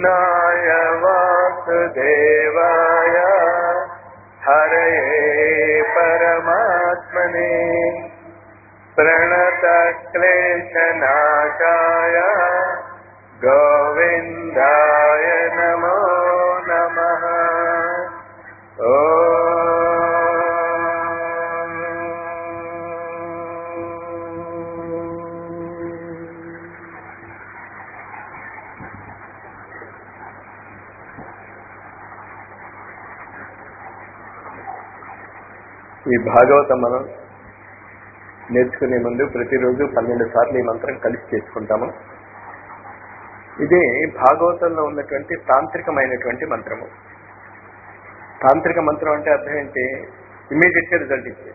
कृष्णाय वासुदेवाय हरये परमात्मने प्रणतक्लेशनाशाय गोविन्दाय नमो नमः ॐ ఈ భాగవతం మనం నేర్చుకునే ముందు ప్రతిరోజు పన్నెండు సార్లు ఈ మంత్రం కలిసి చేసుకుంటాము ఇది భాగవతంలో ఉన్నటువంటి తాంత్రికమైనటువంటి మంత్రము తాంత్రిక మంత్రం అంటే అర్థం ఏంటి ఇమీడియట్ గా రిజల్ట్ ఇచ్చేది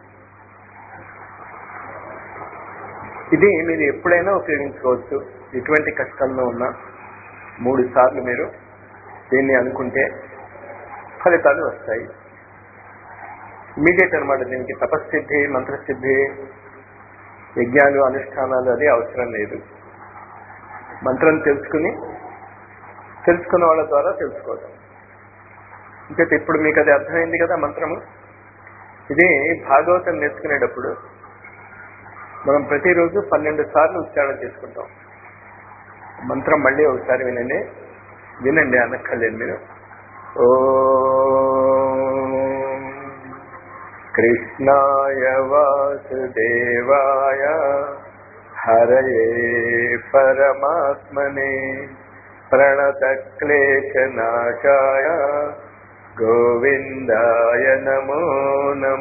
ఇది మీరు ఎప్పుడైనా ఉపయోగించుకోవచ్చు ఎటువంటి కష్టంలో ఉన్నా మూడు సార్లు మీరు దీన్ని అనుకుంటే ఫలితాలు వస్తాయి ఇమీడియట్ అనమాట దీనికి తపస్సిద్ధి మంత్రసిద్ధి యజ్ఞాలు అనుష్ఠానాలు అది అవసరం లేదు మంత్రం తెలుసుకుని తెలుసుకున్న వాళ్ళ ద్వారా తెలుసుకోవడం ఇంకా ఇప్పుడు మీకు అది అర్థమైంది కదా మంత్రము ఇది భాగవతం నేర్చుకునేటప్పుడు మనం ప్రతిరోజు పన్నెండు సార్లు ఉచ్చారణ చేసుకుంటాం మంత్రం మళ్ళీ ఒకసారి వినండి వినండి అనక్కర్లేదు మీరు ఓ కృష్ణాయ వాసుదేవాయ హరయే పరమాత్మనే ప్రణతక్లేశనాశాయ గోవిందాయ నమో నమ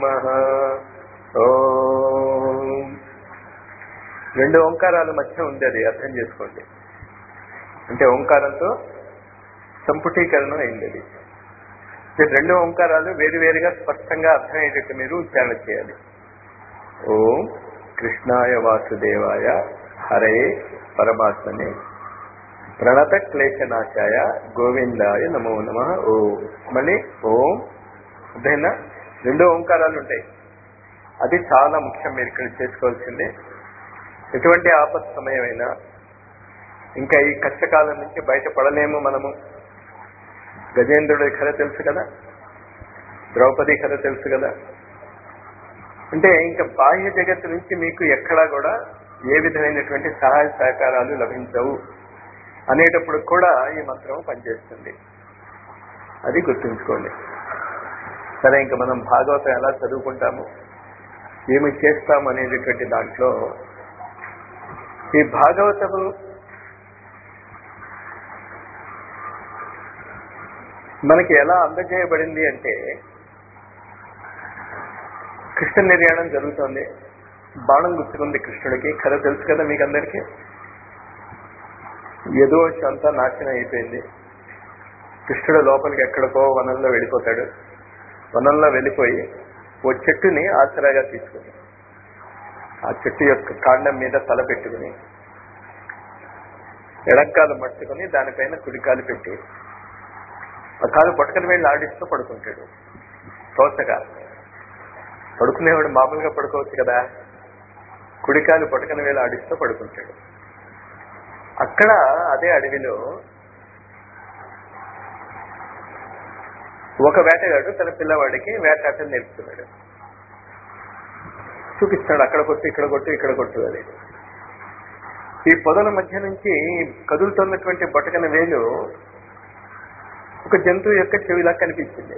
ఓం రెండు ఓంకారాల మధ్య ఉంది అది అర్థం చేసుకోండి అంటే ఓంకారంతో సంపుటీకరణం అయింది అది ఈ రెండు ఓంకారాలు వేరువేరుగా స్పష్టంగా అర్థమయ్యేటట్టు మీరు ఉచ్చారణ చేయాలి ఓం కృష్ణాయ వాసుదేవాయ హరే పరమాత్మనే ప్రణత క్లేశనాశాయ గోవిందాయ నమో నమ ఓం మళ్ళీ ఓం అర్థమైనా రెండు ఓంకారాలు ఉంటాయి అది చాలా ముఖ్యం మీరు ఇక్కడ చేసుకోవాల్సింది ఎటువంటి ఆపత్ సమయమైనా ఇంకా ఈ కష్టకాలం నుంచి బయటపడలేము మనము గజేంద్రుడి కథ తెలుసు కదా ద్రౌపది కథ తెలుసు కదా అంటే ఇంకా బాహ్య జగత్తు నుంచి మీకు ఎక్కడా కూడా ఏ విధమైనటువంటి సహాయ సహకారాలు లభించవు అనేటప్పుడు కూడా ఈ మంత్రం పనిచేస్తుంది అది గుర్తుంచుకోండి సరే ఇంకా మనం భాగవతం ఎలా చదువుకుంటాము ఏమి చేస్తాము అనేటటువంటి దాంట్లో ఈ భాగవతము మనకి ఎలా అందజేయబడింది అంటే కృష్ణ నిర్యాణం జరుగుతోంది బాణం గుర్తుకుంది కృష్ణుడికి కథ తెలుసు కదా మీకు అందరికీ ఏదో అంతా నాశనం అయిపోయింది కృష్ణుడు లోపలికి ఎక్కడికో వనంలో వెళ్ళిపోతాడు వనంలో వెళ్ళిపోయి ఓ చెట్టుని ఆసరాగా తీసుకుని ఆ చెట్టు యొక్క కాండం మీద తల పెట్టుకుని ఎడంకాలు మట్టుకుని దానిపైన కుడికాలు పెట్టి ఆ కాలు పట్టుకుని వెళ్ళి ఆడిస్తూ పడుకుంటాడు తోచగా పడుకునేవాడు మామూలుగా పడుకోవచ్చు కదా కుడికాలు పట్టుకుని వెళ్ళి ఆడిస్తూ పడుకుంటాడు అక్కడ అదే అడవిలో ఒక వేటగాడు తన పిల్లవాడికి వేటాటం నేర్పుతున్నాడు చూపిస్తాడు అక్కడ కొట్టు ఇక్కడ కొట్టు ఇక్కడ కొట్టు అని ఈ పొదల మధ్య నుంచి కదులుతున్నటువంటి బొటకన వేలు ఒక జంతువు యొక్క చెవిలా కనిపించింది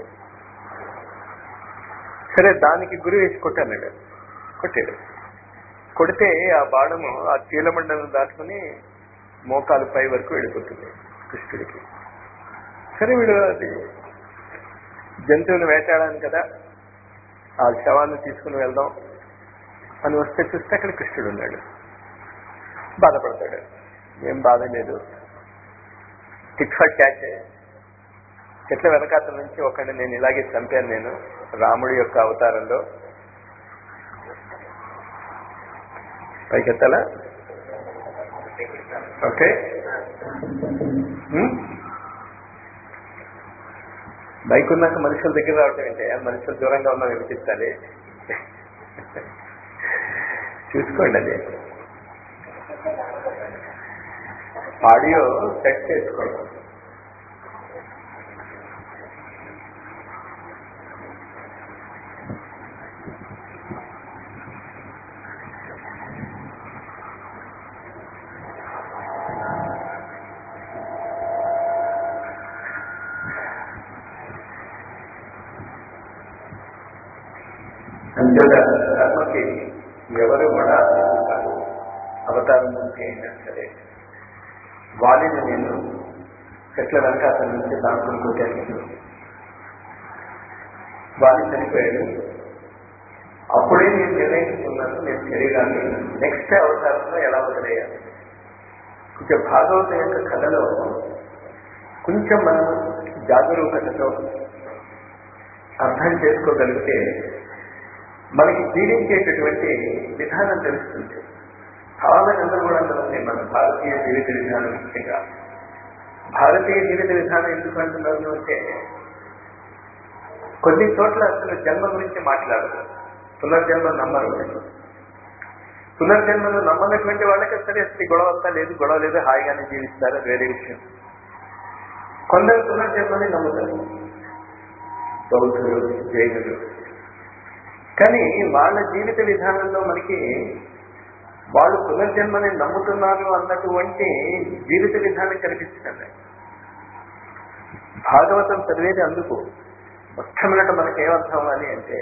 సరే దానికి గురి వేసి కొట్టన్నాడు కొట్టాడు కొడితే ఆ బాణము ఆ కీలమండలం దాటుకుని మోకాలు పై వరకు వెళ్ళిపోతుంది కృష్ణుడికి సరే వీడు అది జంతువులు వేటాడాను కదా ఆ శవాన్ని తీసుకుని వెళ్దాం అని వస్తే చూస్తే అక్కడ కృష్ణుడు ఉన్నాడు బాధపడతాడు ఏం బాధ లేదు టిక్ ఫర్ క్యాచ్ చెట్ల వెనకాతల నుంచి ఒకడిని నేను ఇలాగే చంపాను నేను రాముడి యొక్క అవతారంలో పైకెత్తాలా ఓకే బైక్ ఉన్నాక మనుషుల దగ్గర రావటం ఏంటి మనుషులు దూరంగా ఉన్నా వినిపించాలి చూసుకోండి అది ఆడియో సెట్ చేసుకోండి అంతేత కర్మకి ఎవరు కూడా అవతారం నుంచి అయినా సరే వాలిని నేను చెట్ల వెనక అతని నుంచి దాంట్లో కొట్టాను వాలి చనిపోయాడు అప్పుడే నేను నిర్ణయించుకున్నాను నేను శరీరాన్ని నెక్స్ట్ అవతారంలో ఎలా వదిలేయాలి కొంచెం భాగవతం యొక్క కథలో కొంచెం మనం జాగరూకతతో అర్థం చేసుకోగలిగితే మనకి జీవించేటటువంటి విధానం తెలుస్తుంది చాలా గందరగోళంగా ఉంది మన భారతీయ జీవిత విధానం ముఖ్యంగా భారతీయ జీవిత విధానం ఎందుకు అంటున్నారు అంటే కొన్ని చోట్ల అసలు జన్మ గురించి మాట్లాడదు పునర్జన్మ నమ్మరు పునర్జన్మను నమ్మనటువంటి వాళ్ళకి సరే అసలు ఈ గొడవ అంతా లేదు గొడవ లేదు హాయిగానే జీవిస్తారు అది వేరే విషయం కొందరు పునర్జన్మని నమ్ముతారు బౌద్ధులు జైనులు కానీ వాళ్ళ జీవిత విధానంలో మనకి వాళ్ళు పునర్జన్మని నమ్ముతున్నారు అన్నటువంటి జీవిత విధానం కనిపిస్తుంది భాగవతం చదివేది అందుకు మొట్టమొదట మనకి ఏమర్థం అవ్వాలి అంటే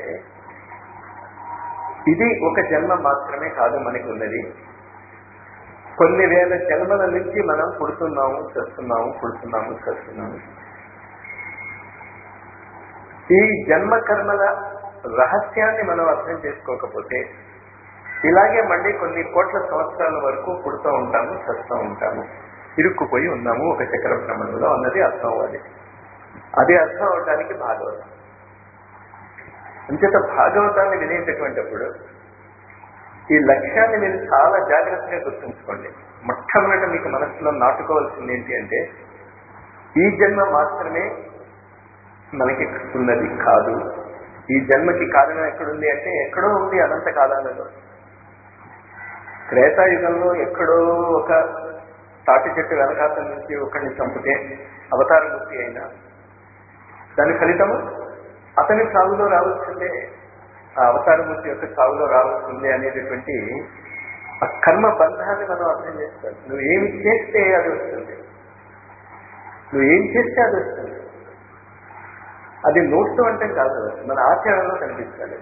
ఇది ఒక జన్మ మాత్రమే కాదు మనకి ఉన్నది కొన్ని వేల జన్మల నుంచి మనం పుడుతున్నాము చేస్తున్నాము పుడుతున్నాము చేస్తున్నాము ఈ జన్మ కర్మల రహస్యాన్ని మనం అర్థం చేసుకోకపోతే ఇలాగే మళ్ళీ కొన్ని కోట్ల సంవత్సరాల వరకు పుడుతూ ఉంటాము చస్తూ ఉంటాము ఇరుక్కుపోయి ఉన్నాము ఒక చక్ర భ్రమణంలో అన్నది అర్థం అవ్వాలి అది అర్థం అవడానికి భాగవతం అంచేత భాగవతాన్ని వినేటటువంటిప్పుడు ఈ లక్ష్యాన్ని మీరు చాలా జాగ్రత్తగా గుర్తుంచుకోండి మొట్టమొదట మీకు మనసులో నాటుకోవాల్సింది ఏంటి అంటే ఈ జన్మ మాత్రమే మనకి ఉన్నది కాదు ఈ జన్మకి కారణం ఎక్కడుంది అంటే ఎక్కడో ఉంది అనంత కాలాలలో త్రేతాయుగంలో ఎక్కడో ఒక తాటి చెట్టు వెనకాత నుంచి ఒకరిని చంపితే అవతార గుర్తి అయినా దాని ఫలితము అతని సాగులో రావాల్సిందే ఆ అవతారమూర్తి యొక్క సాగులో రావాల్సిందే అనేటటువంటి ఆ కర్మ బంధాన్ని మనం అర్థం చేస్తాం నువ్వు ఏమి చేస్తే అది వస్తుంది నువ్వు ఏం చేస్తే అది వస్తుంది అది నోట్స్ అంటే కాదు మన ఆచరణలో కనిపిస్తాడు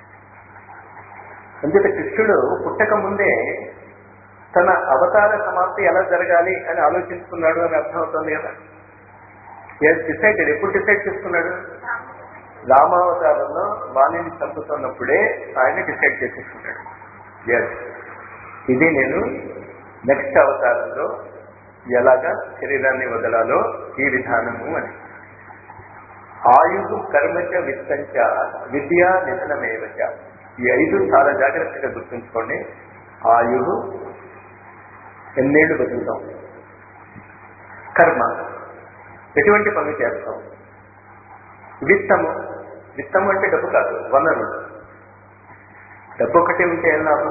అంచేత కృష్ణుడు పుట్టక ముందే తన అవతార సమాప్తి ఎలా జరగాలి అని ఆలోచించుకున్నాడు అని అర్థమవుతుంది కదా డిసైడెడ్ ఎప్పుడు డిసైడ్ చేసుకున్నాడు రామావతారంలో వాణిని చంపుతున్నప్పుడే ఆయన డిసైడ్ చేసేసుకున్నాడు ఎస్ ఇది నేను నెక్స్ట్ అవతారంలో ఎలాగా శరీరాన్ని వదలాలో ఈ విధానము అని ఆయు కర్మచ విత్తంచ విద్య నిధనమేవచ ఈ ఐదు చాలా జాగ్రత్తగా గుర్తుంచుకోండి ఆయు ఎన్నేళ్లు బతుకుతాం కర్మ ఎటువంటి పనులు చేస్తాం విత్తము విత్తము అంటే డబ్బు కాదు వనరులు డబ్బు ఒకటి ఉంటే ఏం లాభం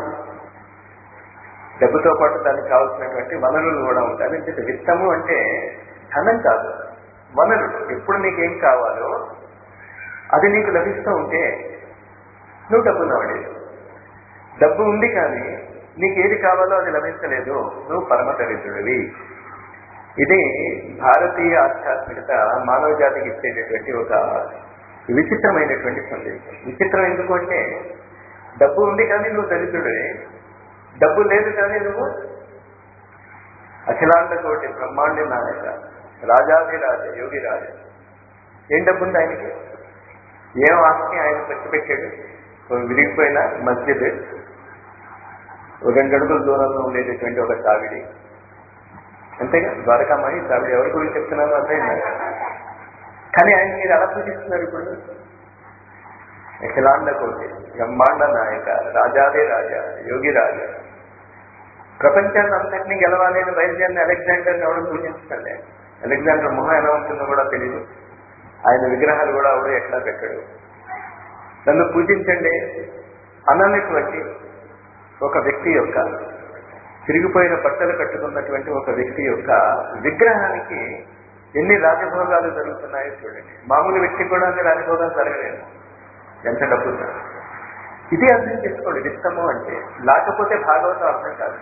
డబ్బుతో పాటు దానికి కావాల్సినటువంటి వనరులు కూడా ఉంటాయి అంటే విత్తము అంటే ధనం కాదు వనరులు ఎప్పుడు నీకేం కావాలో అది నీకు లభిస్తూ ఉంటే నువ్వు డబ్బు నవ్వలేదు డబ్బు ఉంది కానీ నీకు ఏది కావాలో అది లభించలేదు నువ్వు పరమ దరిద్రుడివి ఇది భారతీయ ఆధ్యాత్మికత మానవ జాతికి ఇచ్చేటటువంటి ఒక విచిత్రమైనటువంటి సందేశం విచిత్రం ఎందుకు అంటే డబ్బు ఉంది కానీ నువ్వు దరిద్రుడే డబ్బు లేదు కానీ నువ్వు అఖిలాండ కోటి బ్రహ్మాండ నాయక రాజాధిరాజ యోగి రాజ ఏం డబ్బు ఉంది ఆయనకి ఏం ఆస్తి ఆయన ఖర్చు పెట్టాడు విరిగిపోయిన మస్జిద్ ఒక రెండు అడుగుల దూరంలో ఉండేటటువంటి ఒక చావిడి అంతేగా ద్వారకామాయి చావిడి ఎవరి గురించి చెప్తున్నారో అర్థమైందా కానీ ఆయన మీరు ఎలా పూజిస్తున్నారు ఇప్పుడు అఖిలాండ కోటి బ్రహ్మాండ నాయక రాజాదే రాజా యోగి రాజా ప్రపంచాన్ని అంతటినీ గెలవాలి అని బయలుదేరిన అలెగ్జాండర్ని ఎవరు పూజించండి అలెగ్జాండర్ మొహం ఎలా ఉంటుందో కూడా తెలియదు ఆయన విగ్రహాలు కూడా ఎవడు ఎక్కడా పెట్టాడు నన్ను పూజించండి అన్నటువంటి ఒక వ్యక్తి యొక్క తిరిగిపోయిన బట్టలు కట్టుకున్నటువంటి ఒక వ్యక్తి యొక్క విగ్రహానికి ఎన్ని రాజభోగాలు జరుగుతున్నాయో చూడండి మామూలు వ్యక్తి కూడా అన్ని రాజభోగాలు జరగలేదు ఎంత డబ్బు ఉన్నా. ఇది అర్థం చేసుకోండి విత్తము అంటే లేకపోతే భాగవతం అర్థం కాదు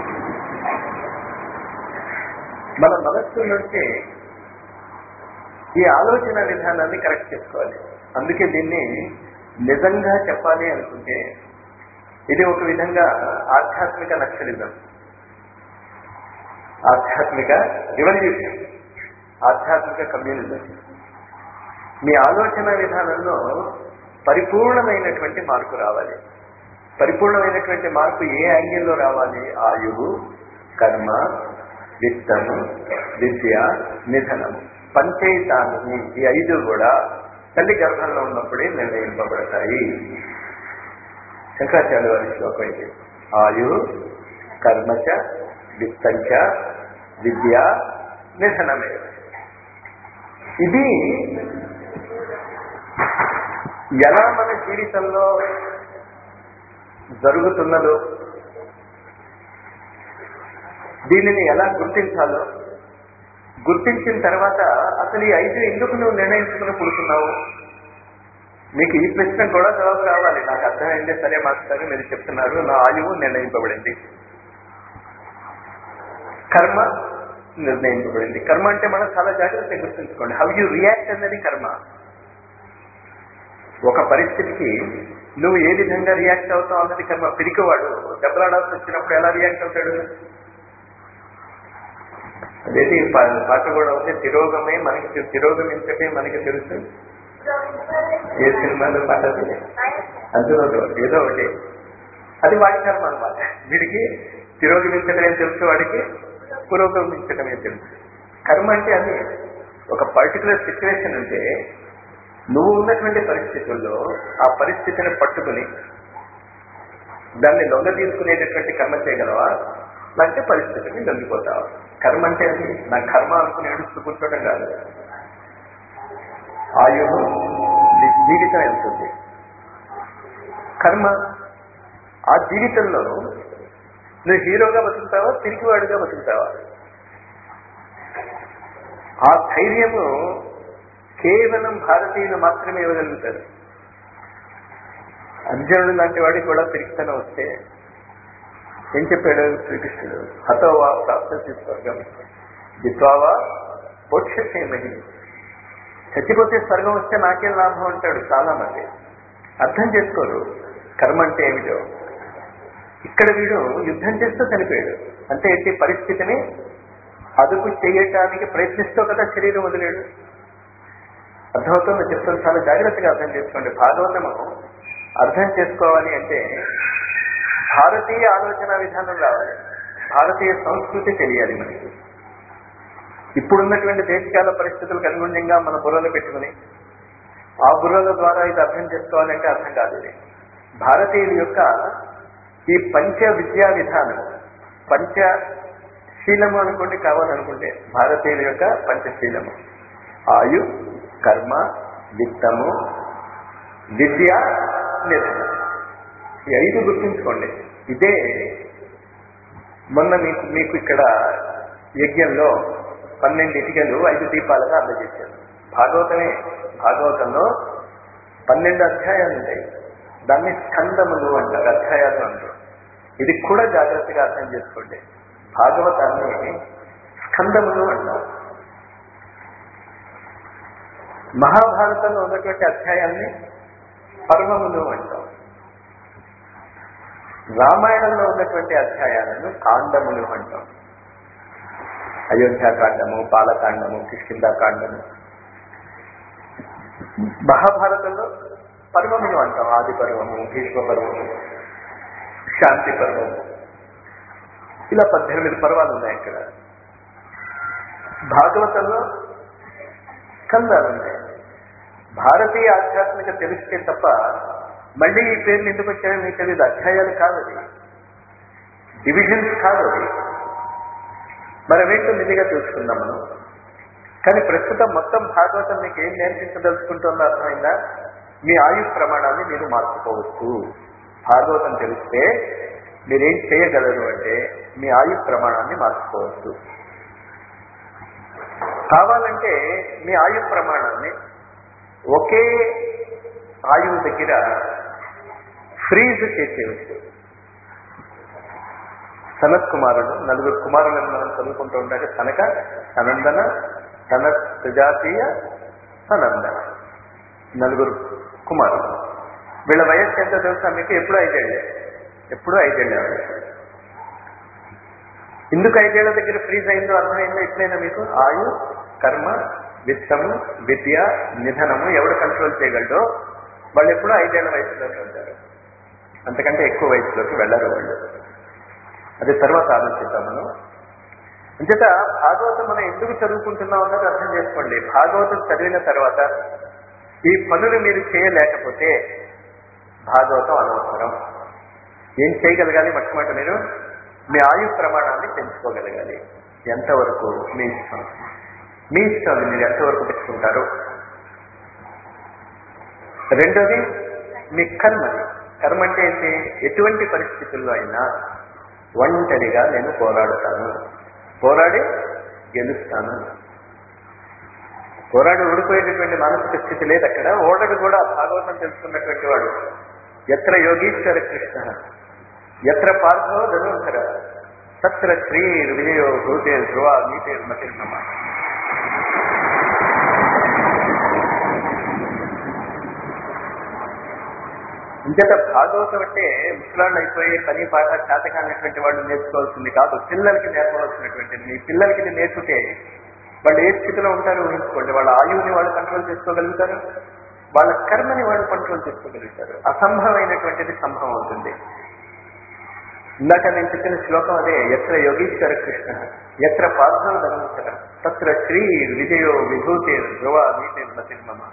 మన మనస్సు నుంచి ఈ ఆలోచన విధానాన్ని కరెక్ట్ చేసుకోవాలి అందుకే దీన్ని నిజంగా చెప్పాలి అనుకుంటే ఇది ఒక విధంగా ఆధ్యాత్మిక నక్సలిజం ఆధ్యాత్మిక రివల్యూషన్ ఆధ్యాత్మిక కమ్యూనిజం మీ ఆలోచన విధానంలో పరిపూర్ణమైనటువంటి మార్పు రావాలి పరిపూర్ణమైనటువంటి మార్పు ఏ యాంగిల్లో రావాలి ఆయువు కర్మ విత్తము విద్య నిధనము పంచైతాన్ని ఈ ఐదు కూడా తల్లి గర్భంలో ఉన్నప్పుడే నిర్ణయింపబడతాయి శంకరాచార్య వారి శ్లోకం ఇది ఆయు కర్మచ విత్తంచ విద్య నిధనమే ఇది ఎలా మన జీవితంలో జరుగుతున్నదో దీనిని ఎలా గుర్తించాలో గుర్తించిన తర్వాత అసలు ఈ ఐదు ఎందుకు నువ్వు నిర్ణయించుకుని పుడుతున్నావు మీకు ఈ ప్రశ్న కూడా జవాబు రావాలి నాకు అర్థమైందే సరే మాస్టర్ మీరు చెప్తున్నారు నా ఆయువు నిర్ణయింపబడింది కర్మ నిర్ణయింపబడింది కర్మ అంటే మనం చాలా జాగ్రత్తగా గుర్తుంచుకోండి హౌ యూ రియాక్ట్ అన్నది కర్మ ఒక పరిస్థితికి నువ్వు ఏ విధంగా రియాక్ట్ అవుతావు అన్నది కర్మ పిరికివాడు దెబ్బలాడాల్సి వచ్చినప్పుడు ఎలా రియాక్ట్ అవుతాడు అదేది పా- పాట కూడా ఉంది తిరోగమే మనకి తిరోగమించటే మనకి తెలుసు ఏ సినిమాలో పాట అది? అందులో ఏదో ఒకటి అది వాడి కర్మ అనమాట వీడికి తిరోగమించడమే తెలుసు వాడికి పురోగమించడమే తెలుసు కర్మ అంటే అది ఒక పర్టికులర్ సిచ్యువేషన్ అంటే నువ్వు ఉన్నటువంటి పరిస్థితుల్లో ఆ పరిస్థితిని పట్టుకుని దాన్ని లొంగ తీసుకునేటటువంటి కర్మ చేయగలవా అంటే పరిస్థితిని లొంగిపోతావు కర్మ అంటే అది నా కర్మ అనుకుని ఏడుస్తూ కూర్చోవడం కాదు ఆయువు నీ జీవితం ఎంత ఉంది కర్మ ఆ జీవితంలో నువ్వు హీరోగా బతుకుతావా తిరిగివాడుగా బతుకుతావా ఆ ధైర్యము కేవలం భారతీయులు మాత్రమే ఇవ్వగలుగుతారు అర్జునుడు లాంటి వాడికి కూడా తిరిగితనం వస్తే ఏం చెప్పాడు శ్రీకృష్ణుడు హతోవా ప్రాప్తి స్వర్గం జిత్వావా మోక్షేమహి చచ్చిపోతే స్వర్గం వస్తే నాకేం లాభం అంటాడు చాలా మంది అర్థం చేసుకోరు కర్మ అంటే ఏమిటో ఇక్కడ వీడు యుద్ధం చేస్తూ చనిపోయాడు అంటే ఏంటి పరిస్థితిని అదుపు చేయటానికి ప్రయత్నిస్తూ కదా శరీరం వదిలేడు అర్థమవుతుందో చెప్తాను చాలా జాగ్రత్తగా అర్థం చేసుకోండి భాగవతము అర్థం చేసుకోవాలి అంటే భారతీయ ఆలోచన విధానం రావాలి భారతీయ సంస్కృతి తెలియాలి మనకి ఇప్పుడున్నటువంటి దేశకాల పరిస్థితులకు అనుగుణంగా మన బుర్రలు పెట్టుకుని ఆ బుర్రల ద్వారా ఇది అర్థం చేసుకోవాలంటే అర్థం కాదు ఇది భారతీయుల యొక్క ఈ పంచ విద్యా విధానం పంచశీలము అనుకోండి కావాలనుకుంటే భారతీయుల యొక్క పంచశీలము ఆయు కర్మ విత్తము విద్య నిధనం ఈ ఐదు గుర్తుంచుకోండి ఇదే మొన్న మీకు మీకు ఇక్కడ యజ్ఞంలో పన్నెండు ఇటుకలు ఐదు దీపాలుగా అందజేశారు భాగవతమే భాగవతంలో పన్నెండు అధ్యాయాలు ఉంటాయి దాన్ని స్కందములు అంటారు అధ్యాయాలు అంటారు ఇది కూడా జాగ్రత్తగా అర్థం చేసుకోండి భాగవతాన్ని స్కందములు అంటారు మహాభారతంలో ఉన్నటువంటి అధ్యాయాన్ని పర్వములు అంటాం రామాయణంలో ఉన్నటువంటి అధ్యాయాలను కాండములు అంటాం అయోధ్యాకాండము బాలకాండము కిష్కిందాకాండము మహాభారతంలో పర్వములు అంటాం ఆది పర్వము భీష్మ పర్వము శాంతి పర్వము ఇలా పద్దెనిమిది పర్వాలు ఉన్నాయి ఇక్కడ భాగవతంలో స్కందాలు ఉన్నాయి భారతీయ ఆధ్యాత్మిక తెలిస్తే తప్ప మళ్ళీ ఈ పేర్లు ఎందుకు వచ్చాయో మీకు తెలియదు అధ్యాయాలు కాదు అది డివిజన్స్ కాదు అది మరి వీటిలో నిధిగా తెలుసుకుందాం మనం కానీ ప్రస్తుతం మొత్తం భాగవతం మీకు ఏం నేర్పించదలుచుకుంటుందో అర్థమైందా మీ ఆయు ప్రమాణాన్ని మీరు మార్చుకోవచ్చు భాగవతం తెలిస్తే మీరేం చేయగలరు అంటే మీ ఆయు ప్రమాణాన్ని మార్చుకోవచ్చు కావాలంటే మీ ఆయు ప్రమాణాన్ని ఒకే ఆయువు దగ్గర ఫ్రీజ్ చేసేయచ్చు సనత్ కుమారుడు నలుగురు కుమారులను మనం చదువుకుంటూ ఉండాలి కనుక సనందన తన సజాతీయ సనంద నలుగురు కుమారులు వీళ్ళ వయస్సు ఎంత తెలుసా మీకు ఎప్పుడు ఐదేళ్ళే ఎప్పుడు ఐదేళ్ళే వయస్సు ఎందుకు ఐదేళ్ల దగ్గర ఫ్రీజ్ అయిందో అర్థమైందో ఎట్లయినా మీకు ఆయు కర్మ విత్తము విద్య నిధనము ఎవడు కంట్రోల్ చేయగలడో వాళ్ళు ఎప్పుడూ ఐదేళ్ల వయసులోనే ఉంటారు అంతకంటే ఎక్కువ వయసులోకి వెళ్ళరు వాళ్ళు అది తర్వాత ఆలోచిద్దాం మనం అంచేత భాగవతం మనం ఎందుకు చదువుకుంటున్నాం అన్నది అర్థం చేసుకోండి భాగవతం చదివిన తర్వాత ఈ పనులు మీరు చేయలేకపోతే భాగవతం అనవసరం ఏం చేయగలగాలి మొట్టమొదటి మీరు మీ ఆయు ప్రమాణాన్ని పెంచుకోగలగాలి ఎంతవరకు మీ ఇష్టం మీ ఇష్టం అది మీరు ఎంతవరకు పెట్టుకుంటారు రెండోది మీ కర్మని కర్మ అంటే ఏంటి ఎటువంటి పరిస్థితుల్లో అయినా ఒంటరిగా నేను పోరాడుతాను పోరాడి గెలుస్తాను పోరాడి ఓడిపోయేటటువంటి మానసిక స్థితి లేదు అక్కడ ఓడడు కూడా భాగవతం తెలుసుకున్నటువంటి వాడు ఎత్ర యోగీశ్వర కృష్ణ ఎత్ర పార్థో ధనుంధర తత్ర శ్రీ విజయో భూతే ధ్రువ నీతే మతిర్మమ ఇంచేత భాగవతం అంటే ముసలాళ్ళు అయిపోయి పని పాట చేతకానటువంటి వాళ్ళు నేర్చుకోవాల్సింది కాదు పిల్లలకి నేర్పవలసినటువంటిది మీ పిల్లలకి ఇది నేర్పితే వాళ్ళు ఏ స్థితిలో ఉంటారో ఊహించుకోండి వాళ్ళ ఆయువుని వాళ్ళు కంట్రోల్ చేసుకోగలుగుతారు వాళ్ళ కర్మని వాళ్ళు కంట్రోల్ చేసుకోగలుగుతారు అసంభవమైనటువంటిది సంభవం అవుతుంది ఇందాక నేను చెప్పిన శ్లోకం అదే ఎత్ర యోగీశ్వర కృష్ణ ఎత్ర పార్థం ధర్మేశ్వర తత్ర శ్రీ విజయో విభూతి ధ్రువ నీతి మతిర్మమ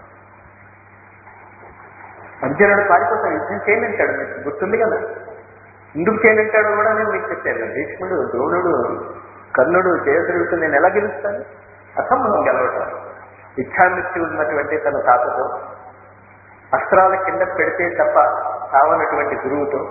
అర్జునుడు పారిపోతాడు యుద్ధం చేయనంటాడు మీకు గుర్తుంది కదా ఎందుకు చేయనంటాడో కూడా నేను మీకు చెప్పాను భీష్ముడు ద్రోణుడు కర్ణుడు జయద్రుడితో నేను ఎలా గెలుస్తాను అసంభవం గెలవటం ఇచ్ఛామృత్యు ఉన్నటువంటి తన తాతతో అస్త్రాల కింద పెడితే తప్ప కావనటువంటి గురువుతో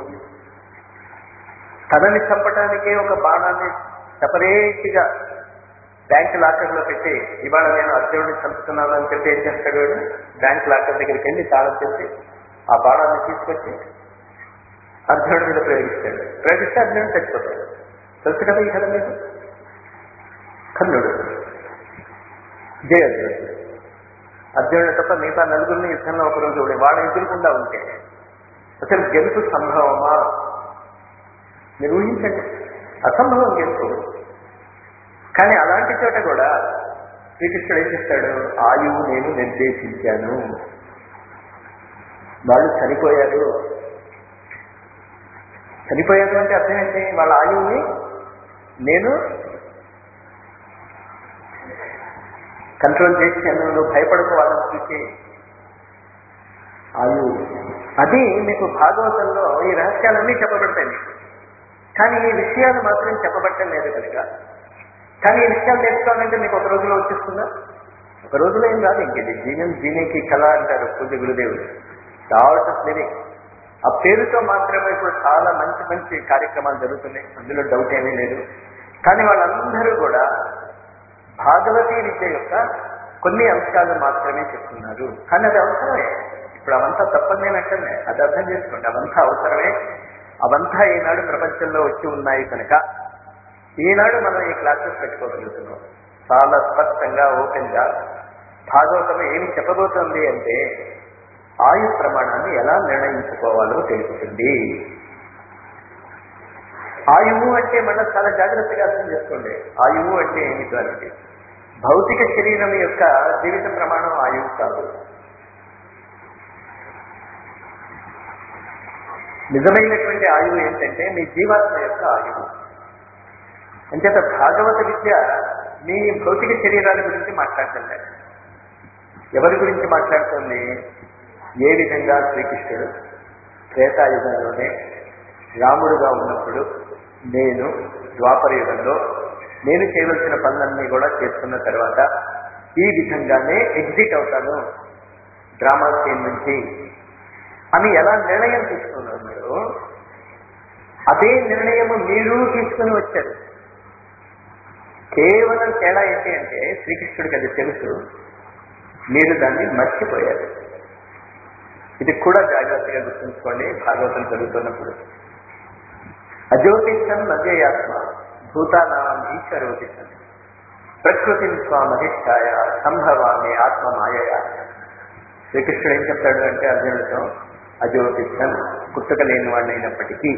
తనని చంపటానికే ఒక బాణాన్ని సపరేట్గా బ్యాంక్ లాకర్లో పెట్టి ఇవాళ నేను అర్జునుడిని చంపుతున్నాను అని చెప్పి ఏం చేస్తాడు వాడు బ్యాంక్ లాకర్ దగ్గరికి వెళ్ళి తాళం చేసి ఆ బాణాన్ని తీసుకొచ్చి అర్జునుడి మీద ప్రయోగిస్తాడు ప్రయోగిస్తే అర్జునుడు చచ్చిపోతాడు తెలుసు కదా ఈ కథ మీకు కర్ణుడు జయద్రుడు అర్జునుడు తప్ప మిగతా నలుగురిని యుద్ధంలో ఒకరోజు చూడే వాడు ఎదురుకుండా ఉంటే అసలు గెలుపు సంభవమా మీరు ఊహించండి అసంభవం గెలుపు కానీ అలాంటి చోట కూడా శ్రీకృష్ణుడు ఏం చెప్తాడు ఆయువు నేను నిర్దేశించాను వాళ్ళు చనిపోయారు చనిపోయారు అంటే అర్థం ఏంటి వాళ్ళ ఆయువుని నేను కంట్రోల్ చేశాను నువ్వు భయపడుకోవాలని చూసి ఆయువు అది మీకు భాగవతంలో ఈ రహస్యాలన్నీ చెప్పబడతాయి మీకు కానీ ఈ విషయాలు మాత్రం చెప్పబట్టం లేదు కనుక కానీ ఈ విషయాలు నేర్చుకోవాలంటే మీకు ఒక రోజులో వచ్చేస్తుందా ఒక రోజులో ఏం రాదు ఇంకేది జీవన్ జీనేకి కళ అంటారు పూజ గురుదేవుడు ఆర్ట్ ఆఫ్ లివింగ్ ఆ పేరుతో మాత్రమే ఇప్పుడు చాలా మంచి మంచి కార్యక్రమాలు జరుగుతున్నాయి అందులో డౌట్ ఏమీ లేదు కానీ వాళ్ళందరూ కూడా భాగవతీ విద్య యొక్క కొన్ని అంశాలు మాత్రమే చెప్తున్నారు కానీ అది అవసరమే ఇప్పుడు అవంతా తప్పని నేను అంటేనే అది అర్థం చేసుకోండి అవంతా అవసరమే అవంతా ఈనాడు ప్రపంచంలో వచ్చి ఉన్నాయి కనుక ఈనాడు మనం ఈ క్లాసెస్ పెట్టుకోగలుగుతున్నాం చాలా స్పష్టంగా ఓపెన్ గా భాగవతం ఏమి చెప్పబోతోంది అంటే ఆయు ప్రమాణాన్ని ఎలా నిర్ణయించుకోవాలో తెలుపుతుంది ఆయువు అంటే మనం చాలా జాగ్రత్తగా అర్థం చేసుకోండి ఆయువు అంటే ఏమిటో అంటే భౌతిక శరీరం యొక్క జీవిత ప్రమాణం ఆయువు కాదు నిజమైనటువంటి ఆయువు ఏంటంటే మీ జీవాత్మ యొక్క ఆయువు అంచేత భాగవత విద్య మీ భౌతిక శరీరాల గురించి మాట్లాడటం లేదు ఎవరి గురించి మాట్లాడుతుంది ఏ విధంగా శ్రీకృష్ణుడు త్రేతాయుగంలోనే రాముడుగా ఉన్నప్పుడు నేను ద్వాపర యుగంలో నేను చేయవలసిన పనులన్నీ కూడా చేసుకున్న తర్వాత ఈ విధంగానే ఎగ్జిట్ అవుతాను డ్రామా సీన్ నుంచి అని ఎలా నిర్ణయం తీసుకున్నారు మీరు అదే నిర్ణయము మీరు తీసుకుని వచ్చారు కేవలం తేడా ఏంటి అంటే శ్రీకృష్ణుడికి అది తెలుసు మీరు దాన్ని మర్చిపోయారు ఇది కూడా జాగ్రత్తగా గుర్తుంచుకోండి భాగవతం చదువుతున్నప్పుడు అజ్యోతిషం అజయాత్మ భూతానాం ఈశ్వరోతిషం ప్రకృతిని స్వామధిష్టాయ సంభవామి ఆత్మ మాయయ శ్రీకృష్ణుడు ఏం చెప్తాడు అంటే అర్జునుడితో అజోపిస్తన్ పుట్టుక లేని వాడినైనప్పటికీ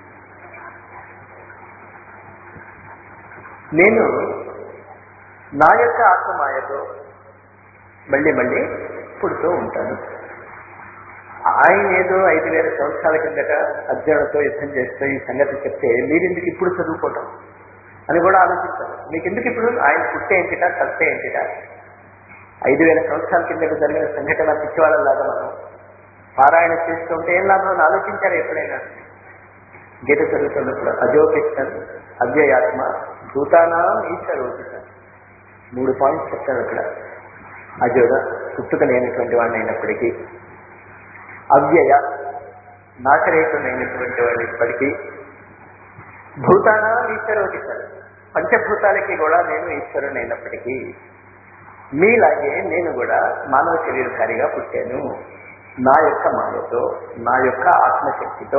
నేను నా యొక్క ఆత్మమాయతో మళ్ళీ మళ్ళీ పుడుతూ ఉంటాను ఆయన ఏదో ఐదు వేల సంవత్సరాల కిందట అర్జునుడితో యుద్ధం చేస్తూ ఈ సంగతి చెప్తే మీరెందుకు ఇప్పుడు చదువుకోవటం అని కూడా ఆలోచిస్తారు మీకు ఎందుకు ఇప్పుడు ఆయన పుట్టే ఏంటిట చస్తే ఏంటిట ఐదు వేల సంవత్సరాల కిందట జరిగిన సంఘటన పిచ్చివాళ్ళలాగా మనం పారాయణ చేస్తుంటే ఏం లాభం అని ఆలోచించారు ఎప్పుడైనా గీత చదువుతున్నప్పుడు అజోపిస్తన్ అవ్యయాత్మ భూతానా ఈశ్వరోపిస్తన్ మూడు పాయింట్స్ చెప్తాను అక్కడ అజోగ పుట్టుక లేనటువంటి వాడిని అయినప్పటికీ అవ్యయ నాశరేతుడైనటువంటి వాడు ఇప్పటికీ భూతానా ఈశ్వరోపిస్తన్ పంచభూతాలకి కూడా నేను ఈశ్వరుని అయినప్పటికీ మీలాగే నేను కూడా మానవ శరీరధారిగా పుట్టాను నా యొక్క మాయతో నా యొక్క ఆత్మశక్తితో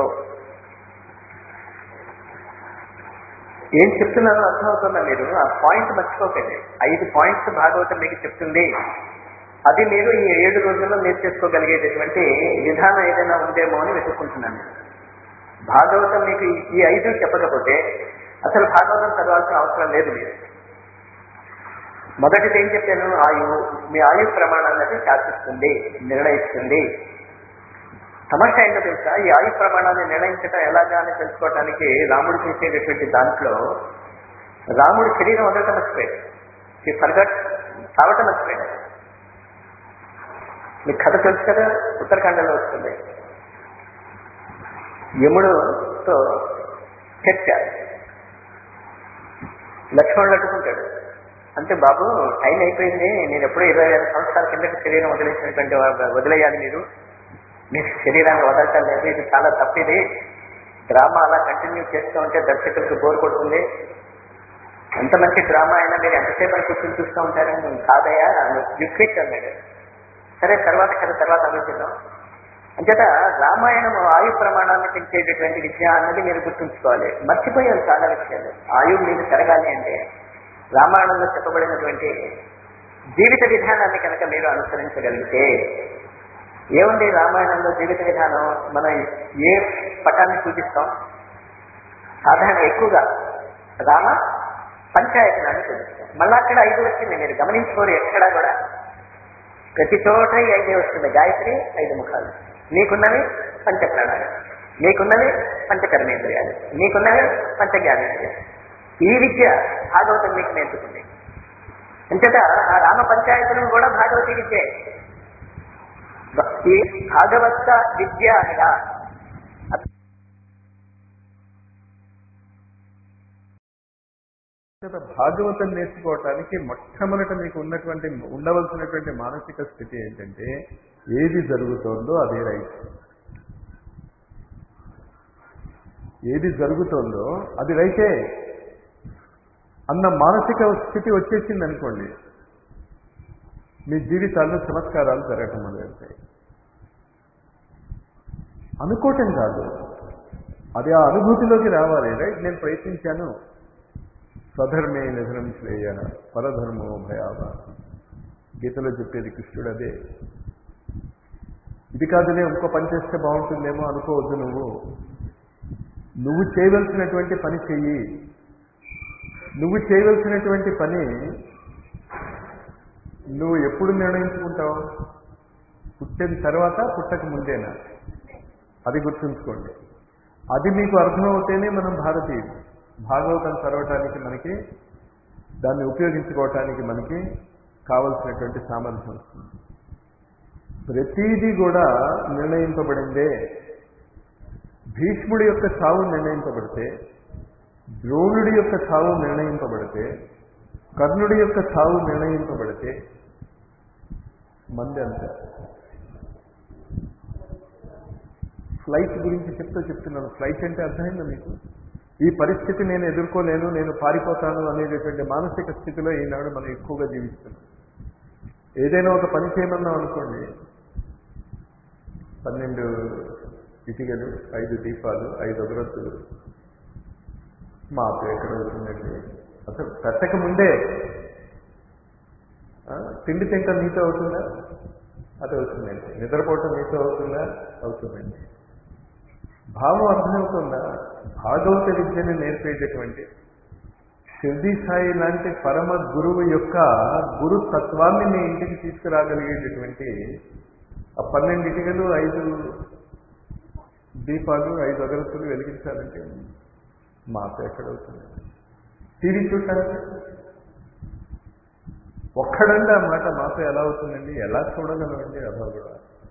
ఏం చెప్తున్నారో అర్థమవుతుందా మీరు ఆ పాయింట్ మర్చిపోకండి ఐదు పాయింట్స్ భాగవతం మీకు చెప్తుంది అది మీరు ఈ ఏడు రోజుల్లో మీరు చేసుకోగలిగేటటువంటి విధానం ఏదైనా ఉందేమో అని వెతుక్కుంటున్నాను భాగవతం మీకు ఈ- ఈ ఐదు చెప్పకపోతే అసలు భాగవతం చదవాల్సిన అవసరం లేదు మీరు మొదటిది ఏం చెప్పాను ఆయువు మీ ఆయు ప్రమాణాన్ని శాసిస్తుంది నిర్ణయిస్తుంది సమస్య ఏంటో తెలుసా ఈ ఆయు ప్రమాణాన్ని నిర్ణయించడం ఎలాగా అని తెలుసుకోవడానికి రాముడు చేసేటటువంటి దాంట్లో రాముడు శరీరం వదలటం మర్చిపోయాడు ఈ ఫర్గట్ చావటం మర్చిపోయాడు మీకు కథ తెలుసు కదా ఉత్తరాఖండలో వస్తుంది యముడుతో చర్చ లక్ష్మణుడు అడ్డుకుంటాడు అంటే బాబు టైం అయిపోయింది నేను ఎప్పుడో ఇరవై ఐదు సంవత్సరాల కిందకి శరీరం వదిలేసినటువంటి వా- వదిలేయాలి మీరు మీరు శరీరాన్ని వదలటం లేదు ఇది చాలా తప్పిది డ్రామా అలా కంటిన్యూ చేస్తూ ఉంటే దర్శకులకు బోర్ కొడుతుంది ఎంత మంచి డ్రామా అయినా మీరు ఎంతసేపు అని కూర్చొని చూస్తూ ఉంటారు కాదయ్యా యు క్విట్ అన్నాడు సరే తర్వాత కథ తర్వాత ఆలోచిద్దాం అంచేత రామాయణం ఆయు ప్రమాణాన్ని పెంచేటటువంటి విద్య అన్నది మీరు గుర్తుంచుకోవాలి మర్చిపోయారు చాలా విషయాలు ఆయువు మీకు పెరగాలి అంటే రామాయణంలో చెప్పబడినటువంటి జీవిత విధానాన్ని కనుక మీరు అనుసరించగలిగితే ఏముంది రామాయణంలో జీవిత విధానం మనం ఏ పటాన్ని సూచిస్తాం సాధారణ ఎక్కువగా రామ పంచాయతనాన్ని సూచిస్తాం మళ్ళా అక్కడ ఐదు వచ్చింది మీరు గమనించుకోరు ఎక్కడా కూడా ప్రతి చోట ఈ ఐదే వస్తుంది గాయత్రి ఐదు ముఖాలు నీకున్నవి పంచ ప్రాణాలు నీకున్నవి పంచకర్మేంద్రియాలు నీకున్నవి పంచ జ్ఞానేంద్రియాలు ఈ విద్య భాగవతం మీకు నేర్పుతుంది అంతటా ఆ రామ పంచాయతనం కూడా భాగవతి విద్యే ఈ భాగవత విద్య అనగా చేత భాగవతం నేర్చుకోవటానికి మొట్టమొదట మీకు ఉన్నటువంటి ఉండవలసినటువంటి మానసిక స్థితి ఏంటంటే ఏది జరుగుతోందో అదే రైట్ ఏది జరుగుతోందో అది రైటే అన్న మానసిక స్థితి వచ్చేసింది అనుకోండి మీ జీవితాల్లో చమత్కారాలు జరగటం మొదలెడతాయి అనుకోవటం కాదు అది ఆ అనుభూతిలోకి రావాలి రైట్ నేను ప్రయత్నించాను స్వధర్మే నిధనం శ్రేయ పరధర్మో భయావ గీతలో చెప్పేది కృష్ణుడు అదే ఇది కాదులే ఇంకో పని చేస్తే బాగుంటుందేమో అనుకోవద్దు నువ్వు నువ్వు చేయవలసినటువంటి పని చెయ్యి నువ్వు చేయవలసినటువంటి పని నువ్వు ఎప్పుడు నిర్ణయించుకుంటావు పుట్టిన తర్వాత పుట్టక ముందేనా అది గుర్తుంచుకోండి అది మీకు అర్థమవుతేనే మనం భారతీయులు భాగవతం చదవటానికి మనకి దాన్ని ఉపయోగించుకోవటానికి మనకి కావలసినటువంటి సామర్థ్యం వస్తుంది ప్రతీది కూడా నిర్ణయింపబడిందే భీష్ముడి యొక్క చావు నిర్ణయింపబడితే ద్రోణుడి యొక్క చావు నిర్ణయింపబడితే కర్ణుడి యొక్క చావు నిర్ణయింపబడితే మంది అంతే ఫ్లైట్ గురించి చెప్తూ చెప్తున్నాను ఫ్లైట్ అంటే అర్థమైందా మీకు ఈ పరిస్థితి నేను ఎదుర్కోలేను నేను పారిపోతాను అనేటటువంటి మానసిక స్థితిలో ఈనాడు మనం ఎక్కువగా జీవిస్తున్నాం ఏదైనా ఒక పని చేయమన్నాం అనుకోండి పన్నెండు ఇటుకలు ఐదు దీపాలు ఐదు అగరత్తులు మాపు ఎక్కడ అవుతుందండి అసలు పెట్టక ముందే ఆ? తిండి తింట నీతో అవుతుందా అది అవుతుందండి నిద్రపోవటం నీతో అవుతుందా అవుతుందండి భావం అర్థమవుతుందా భాగవత విద్యను నేర్పేటటువంటి షిర్దీ సాయి లాంటి పరమ గురువు యొక్క గురు తత్వాన్ని మీ ఇంటికి తీసుకురాగలిగేటటువంటి ఆ పన్నెండు ఇటుకలు ఐదు దీపాలు ఐదు అగరత్తులు వెలిగించాలంటే మాతో ఎక్కడవుతుంది టీవీ చూడటానికి ఒక్కడండి ఆ మాట మాతో ఎలా అవుతుందండి ఎలా చూడగలమండి అలా కూడా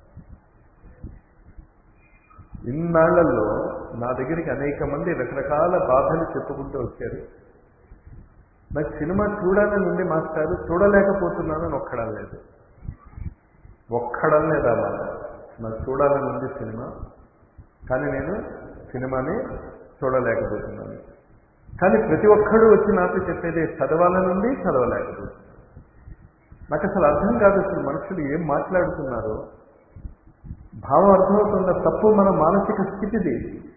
ఇన్నాళ్లలో నా దగ్గరికి అనేక మంది రకరకాల బాధలు చెప్పుకుంటూ వచ్చారు నాకు సినిమా చూడాలని ఉంది మాస్టారు చూడలేకపోతున్నానని ఒక్కడం లేదు ఒక్కడం లేదా మాట నాకు చూడాలని ఉంది సినిమా కానీ నేను సినిమాని చూడలేకపోతున్నాను కానీ ప్రతి ఒక్కడు వచ్చి నాతో చెప్పేది చదవాలని ఉంది చదవలేకపోతున్నాను నాకు అసలు అర్థం కాదు అసలు మనుషులు ఏం మాట్లాడుతున్నారో భావం అర్థమవుతున్న తప్పు మన మానసిక స్థితిది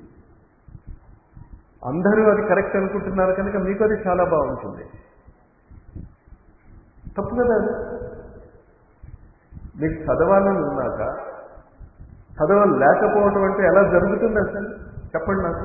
అందరూ అది కరెక్ట్ అనుకుంటున్నారు కనుక మీకు అది చాలా బాగుంటుంది తప్పు కదా అది మీకు చదవాలని ఉన్నాక చదవలేకపోవటం అంటే ఎలా జరుగుతుంది అసలు చెప్పండి నాకు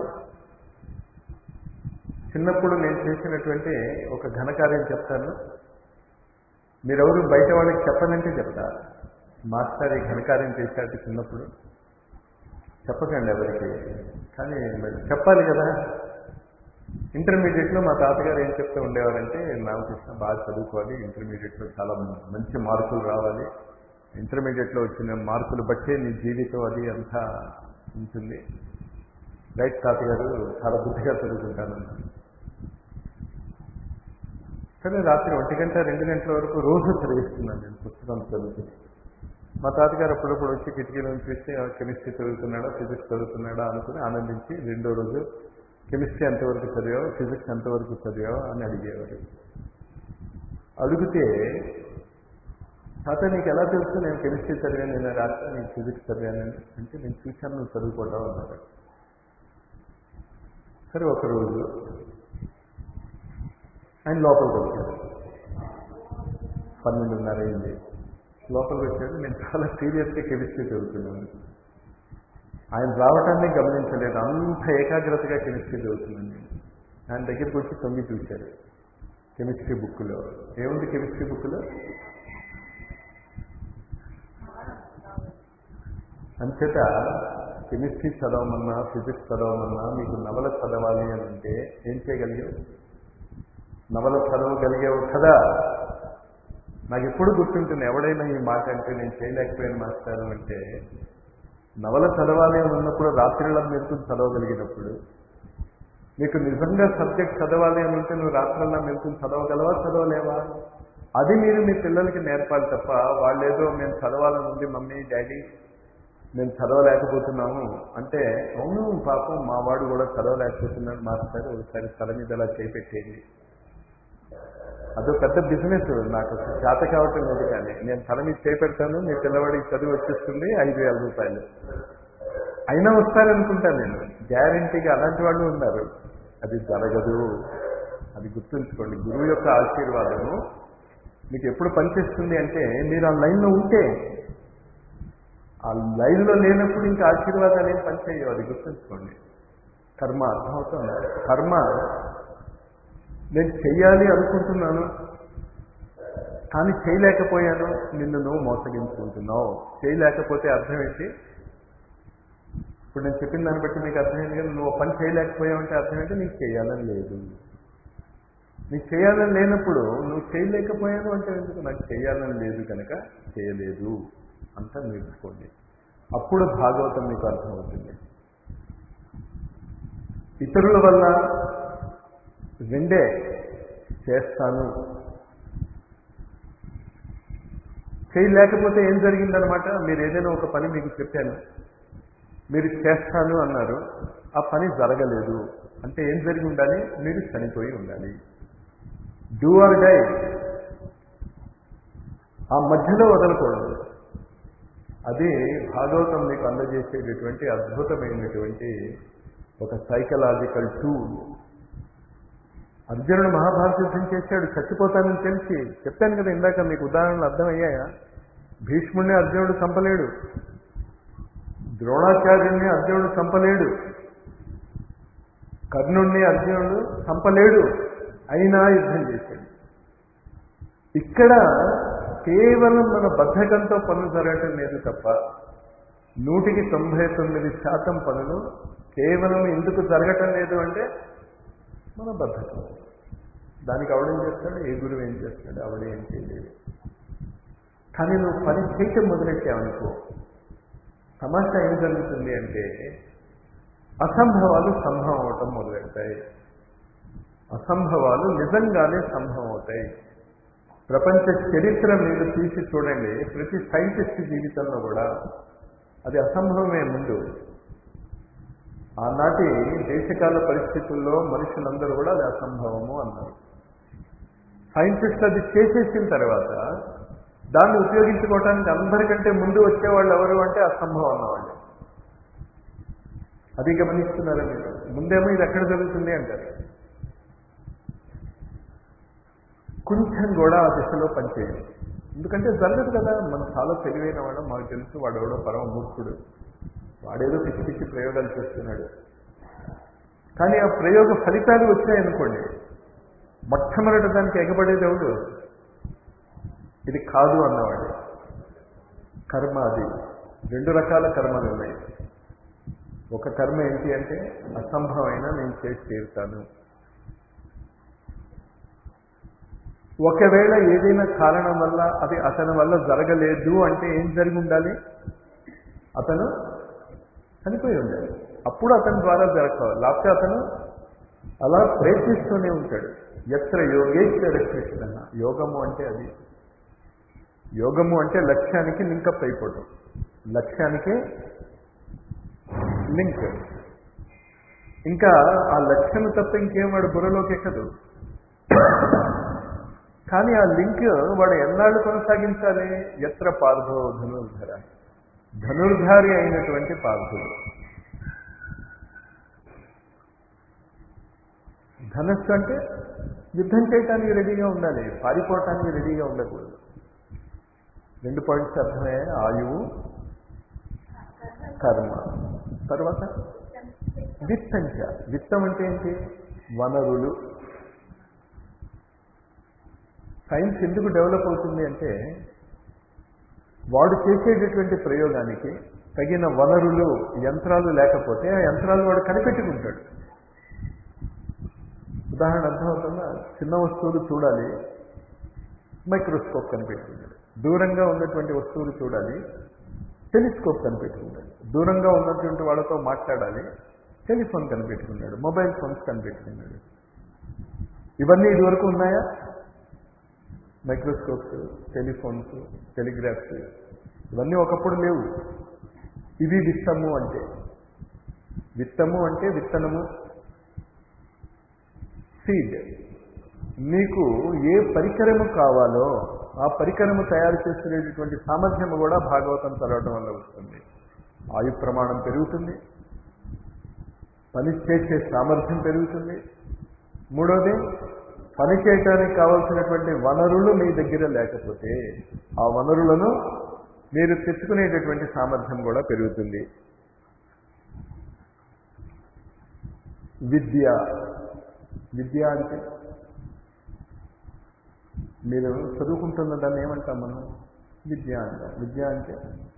చిన్నప్పుడు నేను చేసినటువంటి ఒక ఘనకార్యం చెప్తాను మీరెవరు బయట వాళ్ళకి చెప్పనంటే చెప్తా మాస్టర్ ఈ ఘనకార్యం చేశాడు చిన్నప్పుడు చెప్పకండి ఎవరికి కానీ మరి చెప్పాలి కదా ఇంటర్మీడియట్లో మా తాతగారు ఏం చెప్తూ ఉండేవారంటే రామకృష్ణ బాగా చదువుకోవాలి ఇంటర్మీడియట్లో చాలా మంచి మార్కులు రావాలి ఇంటర్మీడియట్లో వచ్చిన మార్కులు బట్టే నీ జీవితం అది అంతా ఉంటుంది రైట్ తాతగారు చాలా బుద్ధిగా చదువుకుంటాను కానీ రాత్రి ఒంటి గంట రెండు గంటల వరకు రోజు చదివిస్తున్నాను నేను పుస్తకం చదువుతుంది మా తాతగారు అప్పుడప్పుడు వచ్చి కిటికీలో చూసి కెమిస్ట్రీ చదువుతున్నాడా ఫిజిక్స్ చదువుతున్నాడా అనుకుని ఆనందించి రెండో రోజు కెమిస్ట్రీ ఎంతవరకు చదివావు ఫిజిక్స్ ఎంతవరకు చదివావు అని అడిగేవారు అడిగితే తాత నీకు ఎలా తెలుసు నేను కెమిస్ట్రీ చదివాను నేను రాత్రి నేను ఫిజిక్స్ చదివానని అంటే నేను చూశాను నువ్వు చదువుకోవడం అన్నారు సరే ఒకరోజు ఆయన లోపలికి వచ్చాడు పన్నెండున్నర అయింది లోపలికి వచ్చాడు నేను చాలా సీరియస్గా కెమిస్ట్రీ చదువుతున్నాను ఆయన రావటాన్ని గమనించలేదు అంత ఏకాగ్రతగా కెమిస్ట్రీ చదువుతున్నాను నేను ఆయన దగ్గరికి వచ్చి తొంగి చూశారు కెమిస్ట్రీ బుక్లో ఏముంది కెమిస్ట్రీ బుక్లో అంచేత కెమిస్ట్రీ చదవమన్నా ఫిజిక్స్ చదవమన్నా మీకు నవల చదవాలి అని అంటే ఏం చేయగలిగావు నవల చదవగలిగావు కదా నాకు ఎప్పుడు గుర్తుంటుంది ఎవడైనా ఈ మాట అంటే నేను చేయలేకపోయాను మాస్టారు అంటే నవల చదవాలి అని ఉన్నప్పుడు రాత్రిళ్ళ మెరుకుని చదవగలిగినప్పుడు నీకు నిజంగా సబ్జెక్ట్ చదవాలి అని ఉంటే నువ్వు రాత్రిళ్ళ మెరుకుని చదవగలవా చదవలేవా అది మీరు మీ పిల్లలకి నేర్పాలి తప్ప వాళ్ళేదో మేము చదవాలని ఉంది మమ్మీ డాడీ మేము చదవలేకపోతున్నాము అంటే అవును పాపం మా వాడు కూడా చదవలేకపోతున్నాడు మాస్టర్ ఒకసారి తల మీద ఇలా చేపెట్టేయండి అదో పెద్ద బిజినెస్ నాకు అసలు చేత కావటం లేదు కానీ నేను తల మీద చేపెడతాను మీ పిల్లవాడికి చదువు వచ్చేస్తుంది ఐదు వేల రూపాయలు అయినా వస్తారనుకుంటాను నేను గ్యారంటీగా అలాంటి వాళ్ళు ఉన్నారు అది జరగదు అది గుర్తుంచుకోండి గురువు యొక్క ఆశీర్వాదము మీకు ఎప్పుడు పనిచేస్తుంది అంటే మీరు ఆ లైన్లో ఉంటే ఆ లైన్లో లేనప్పుడు ఇంకా ఆశీర్వాదాలు ఏం పనిచేయవు అది గుర్తుంచుకోండి కర్మ అర్థమవుతుంది కర్మ నేను చెయ్యాలి అనుకుంటున్నాను కానీ చేయలేకపోయాను నిన్ను నువ్వు మోసగించుకుంటున్నావు చేయలేకపోతే అర్థం ఏంటి ఇప్పుడు నేను చెప్పిన దాన్ని బట్టి నీకు అర్థమైంది కదా నువ్వు పని చేయలేకపోయావు అంటే అర్థం ఏంటి నీకు చేయాలని లేదు నీకు చేయాలని లేనప్పుడు నువ్వు చేయలేకపోయాను అంటే ఎందుకు నాకు చేయాలని లేదు కనుక చేయలేదు అంతా నేర్చుకోండి అప్పుడు భాగవతం మీకు అర్థమవుతుంది ఇతరుల వల్ల రెండే చేస్తాను చేయలేకపోతే ఏం జరిగిందనమాట మీరు ఏదైనా ఒక పని మీకు చెప్పాను మీరు చేస్తాను అన్నారు ఆ పని జరగలేదు అంటే ఏం జరిగి ఉండాలి మీరు చనిపోయి ఉండాలి డూ ఆర్ డై ఆ మధ్యలో వదలకూడదు అది భాగవతం మీకు అందజేసేటటువంటి అద్భుతమైనటువంటి ఒక సైకలాజికల్ టూల్ అర్జునుడు మహాభారత యుద్ధం చేశాడు చచ్చిపోతానని తెలిసి చెప్పాను కదా ఇందాక మీకు ఉదాహరణలు అర్థమయ్యాయా భీష్ముడిని అర్జునుడు చంపలేడు ద్రోణాచార్యుడిని అర్జునుడు చంపలేడు కర్ణుణ్ణి అర్జునుడు చంపలేడు అయినా యుద్ధం చేశాడు ఇక్కడ కేవలం మన బద్ధకంతో పనులు జరగటం లేదు తప్ప నూటికి తొంభై తొమ్మిది శాతం పనులు కేవలం ఎందుకు జరగటం లేదు అంటే మన బద్ధకం దానికి ఆవిడేం చేస్తాడు ఏ గురువు ఏం చేస్తాడు ఆవిడ ఏం చేయలేదు కానీ నువ్వు పని చేయటం మొదలెట్టావనుకో తమాషా ఏం జరుగుతుంది అంటే అసంభవాలు సంభవం అవటం మొదలెడతాయి అసంభవాలు నిజంగానే సంభవం అవుతాయి ప్రపంచ చరిత్ర మీరు తీసి చూడండి ప్రతి సైంటిస్ట్ జీవితంలో కూడా అది అసంభవమే ముందు ఆనాటి దేశకాల పరిస్థితుల్లో మనుషులందరూ కూడా అది అసంభవము అన్నారు సైంటిస్ట్ అది చేసేసిన తర్వాత దాన్ని ఉపయోగించుకోవడానికి అందరికంటే ముందు వచ్చేవాళ్ళు ఎవరు అంటే అసంభవం అన్నవాళ్ళు అది గమనిస్తున్నారా మీరు ముందేమో ఇది ఎక్కడ జరుగుతుంది అంటారు కొంచెం కూడా ఆ దిశలో పనిచేయదు ఎందుకంటే జరగదు కదా మనం చాలా తెలివైన వాడు మాకు తెలుసు వాడు ఎవడో పరమ మూర్ఖుడు వాడేదో పిచ్చి పిచ్చి ప్రయోగాలు చేస్తున్నాడు కానీ ఆ ప్రయోగ ఫలితాలు వచ్చాయనుకోండి మొట్టమొదటి దానికి ఎగబడేది ఎవడు ఇది కాదు అన్నవాడు కర్మ అది రెండు రకాల కర్మలు ఉన్నాయి ఒక కర్మ ఏంటి అంటే అసంభవమైన నేను చేసి తీరుతాను ఒకవేళ ఏదైనా కారణం వల్ల అది అతని వల్ల జరగలేదు అంటే ఏం జరిగి ఉండాలి అతను చనిపోయి ఉండాలి అప్పుడు అతని ద్వారా జరగవాలి లేకపోతే అతను అలా ప్రయత్నిస్తూనే ఉంటాడు ఎత్ర యోగేశ్వర కృష్ణ యోగము అంటే అది యోగము అంటే లక్ష్యానికి లింకప్ అయిపోవడం లక్ష్యానికి లింక్ ఇంకా ఆ లక్ష్యం తప్ప ఇంకేం వాడు బుర్రలోకి ఎక్కదు కానీ ఆ లింక్ వాడు ఎన్నాళ్ళు కొనసాగించాలి ఎత్ర పార్థో ధనుర్ధర ధనుర్ధారి అయినటువంటి పార్థుడు ధనస్సు అంటే యుద్ధం చేయటానికి రెడీగా ఉండాలి పారిపోవటానికి రెడీగా ఉండకూడదు రెండు పాయింట్స్ అర్థమయ్యే ఆయువు కర్మ తర్వాత విత్తంచ విత్తం అంటే ఏంటి వనరులు సైన్స్ ఎందుకు డెవలప్ అవుతుంది అంటే వాడు చేసేటటువంటి ప్రయోగానికి తగిన వనరులు యంత్రాలు లేకపోతే ఆ యంత్రాలు వాడు కనిపెట్టుకుంటాడు ఉదాహరణ అర్థమవుతుందా చిన్న వస్తువులు చూడాలి మైక్రోస్కోప్ కనిపెట్టుకుంటాడు దూరంగా ఉన్నటువంటి వస్తువులు చూడాలి టెలిస్కోప్ కనిపెట్టుకుంటాడు దూరంగా ఉన్నటువంటి వాళ్ళతో మాట్లాడాలి టెలిఫోన్ కనిపెట్టుకున్నాడు మొబైల్ ఫోన్స్ కనిపెట్టుకున్నాడు ఇవన్నీ ఇదివరకు ఉన్నాయా మైక్రోస్కోప్స్ టెలిఫోన్స్ టెలిగ్రాఫ్స్ ఇవన్నీ ఒకప్పుడు లేవు ఇవి విత్తము అంటే విత్తము అంటే విత్తనము సీడ్ మీకు ఏ పరికరము కావాలో ఆ పరికరము తయారు చేసుకునేటటువంటి సామర్థ్యము కూడా భాగవతం చదవడం వల్ల వస్తుంది ఆయు ప్రమాణం పెరుగుతుంది పని చేసే సామర్థ్యం పెరుగుతుంది మూడోది పని చేయటానికి కావలసినటువంటి వనరులు మీ దగ్గర లేకపోతే ఆ వనరులను మీరు తెచ్చుకునేటటువంటి సామర్థ్యం కూడా పెరుగుతుంది విద్య విద్య అంటే మీరు చదువుకుంటున్న దాన్ని ఏమంటాం మనం విద్య అంటాం విద్య అంటే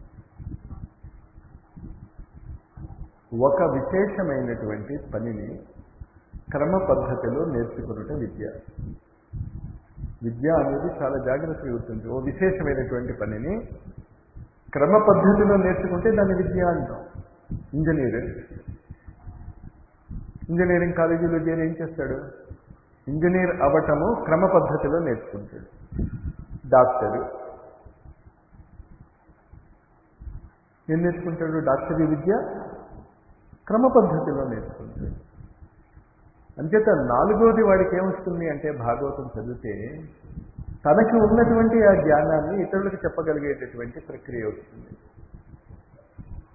ఒక విశేషమైనటువంటి పనిని క్రమ పద్ధతిలో నేర్చుకున్నట విద్య విద్య అనేది చాలా జాగ్రత్తగా ఉంటుంది ఓ విశేషమైనటువంటి పనిని క్రమ పద్ధతిలో నేర్చుకుంటే దాన్ని విద్య అంటాం ఇంజనీర్ ఇంజనీరింగ్ కాలేజీలో చేరి ఏం చేస్తాడు ఇంజనీర్ అవ్వటము క్రమ పద్ధతిలో నేర్చుకుంటాడు డాక్టరు ఏం నేర్చుకుంటాడు డాక్టరీ విద్య క్రమ పద్ధతిలో నేర్చుకుంటాడు అంచేత నాలుగోది వాడికి ఏమొస్తుంది అంటే భాగవతం చదివితే తనకి ఉన్నటువంటి ఆ జ్ఞానాన్ని ఇతరులకు చెప్పగలిగేటటువంటి ప్రక్రియ వస్తుంది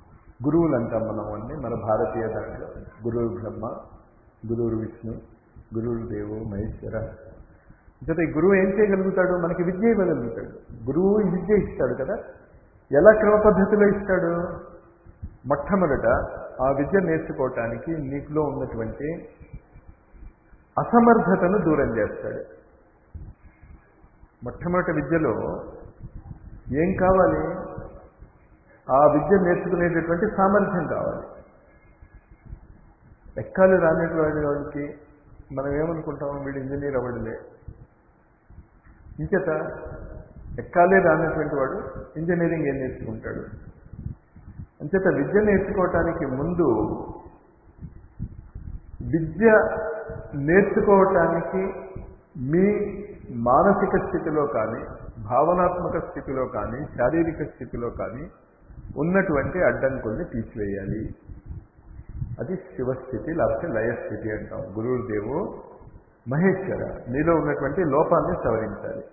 గురువులు అంటాం మనం అన్ని మన భారతీయ దాంట్లో గురువు బ్రహ్మ గురువు విష్ణు గురువు దేవో మహేశ్వర అంటే గురువు ఏం చేయగలుగుతాడు మనకి విద్య ఇవ్వగలుగుతాడు గురువు ఈ విద్య ఇస్తాడు కదా ఎలా క్రమ పద్ధతిలో ఇస్తాడు మొట్టమొదట ఆ విద్య నేర్చుకోవటానికి నీకులో ఉన్నటువంటి అసమర్థతను దూరం చేస్తాడు మొట్టమొదటి విద్యలో ఏం కావాలి ఆ విద్య నేర్చుకునేటటువంటి సామర్థ్యం కావాలి ఎక్కాలు రానటువంటి వాడికి మనం ఏమనుకుంటాం వీడు ఇంజనీర్ అవ్వడులే ఇంచేత ఎక్కాలే రానటువంటి వాడు ఇంజనీరింగ్ ఏం నేర్చుకుంటాడు అంచేత విద్య నేర్చుకోవటానికి ముందు విద్య నేర్చుకోవటానికి మీ మానసిక స్థితిలో కానీ భావనాత్మక స్థితిలో కానీ శారీరక స్థితిలో కానీ ఉన్నటువంటి అడ్డంకుల్ని తీసివేయాలి అది శివస్థితి లేకపోతే లయస్థితి అంటాం గురువుదేవు మహేశ్వర మీలో ఉన్నటువంటి లోపాన్ని సవరించాలి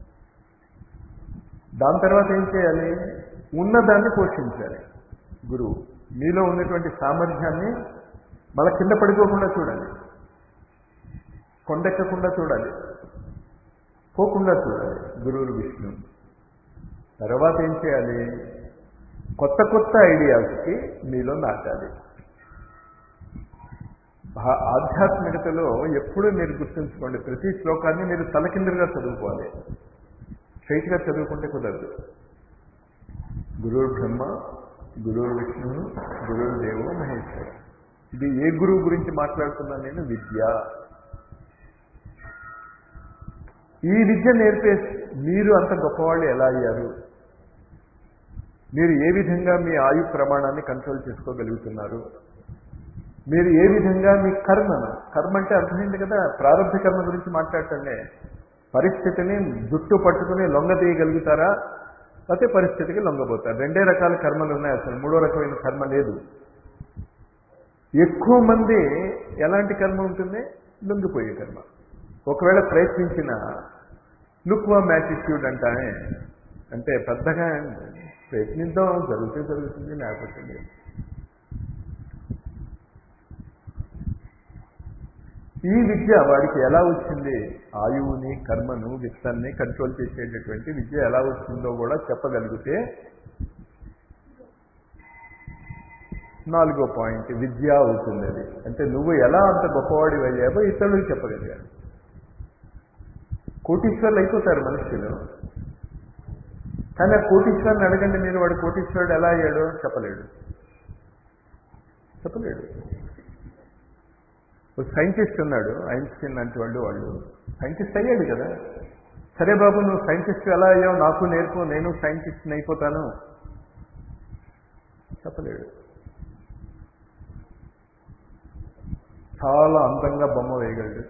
దాని తర్వాత ఏం చేయాలి ఉన్నదాన్ని పోషించాలి గురువు మీలో ఉన్నటువంటి సామర్థ్యాన్ని మళ్ళీ కింద పడిపోకుండా చూడాలి కొండెక్కకుండా చూడాలి పోకుండా చూడాలి గురువులు విష్ణు తర్వాత ఏం చేయాలి కొత్త కొత్త ఐడియాస్కి మీలో నాటాలి ఆధ్యాత్మికతలో ఎప్పుడూ మీరు గుర్తుంచుకోండి ప్రతి శ్లోకాన్ని మీరు తలకిందులుగా చదువుకోవాలి స్ట్రైట్గా చదువుకుంటే కుదరదు గురువు బ్రహ్మ గురువు విష్ణు గురువు దేవు మహేశ్వర ఇది ఏ గురువు గురించి మాట్లాడుతున్నాను నేను విద్య ఈ విద్య నేర్పే మీరు అంత గొప్పవాళ్ళు ఎలా అయ్యారు మీరు ఏ విధంగా మీ ఆయు ప్రమాణాన్ని కంట్రోల్ చేసుకోగలుగుతున్నారు మీరు ఏ విధంగా మీ కర్మను కర్మ అంటే అర్థమైంది కదా ప్రారంభ కర్మ గురించి మాట్లాడటంలే పరిస్థితిని జుట్టు పట్టుకుని లొంగ తీయగలుగుతారా లేకపోతే పరిస్థితికి లొంగబోతారు రెండే రకాల కర్మలు ఉన్నాయి అసలు మూడో రకమైన కర్మ లేదు ఎక్కువ మంది ఎలాంటి కర్మ ఉంటుంది లొంగిపోయే కర్మ ఒకవేళ ప్రయత్నించిన లుక్వామ్ యాటిట్యూడ్ అంటానే అంటే పెద్దగా ప్రయత్నిద్దాం జరిగితే జరుగుతుంది లేకపోతే లేదు ఈ విద్య వాడికి ఎలా వచ్చింది ఆయువుని కర్మను విత్తాన్ని కంట్రోల్ చేసేటటువంటి విద్య ఎలా వచ్చిందో కూడా చెప్పగలిగితే నాలుగో పాయింట్ విద్య అవుతుంది అది అంటే నువ్వు ఎలా అంత గొప్పవాడి అయ్యావో ఇతరులకు చెప్పగలిగారు కోటీశ్వర్లు అయిపోతారు మనుషులు కానీ ఆ కోటీశ్వరుని అడగండి మీరు వాడు కోటీశ్వరుడు ఎలా అయ్యాడో చెప్పలేడు చెప్పలేడు ఒక సైంటిస్ట్ ఉన్నాడు ఐన్స్టీన్ లాంటి వాళ్ళు వాళ్ళు సైంటిస్ట్ అయ్యాడు కదా సరే బాబు నువ్వు సైంటిస్ట్ ఎలా అయ్యావు నాకు నేర్పు నేను సైంటిస్ట్ని అయిపోతాను చెప్పలేడు చాలా అందంగా బొమ్మ వేయగలడు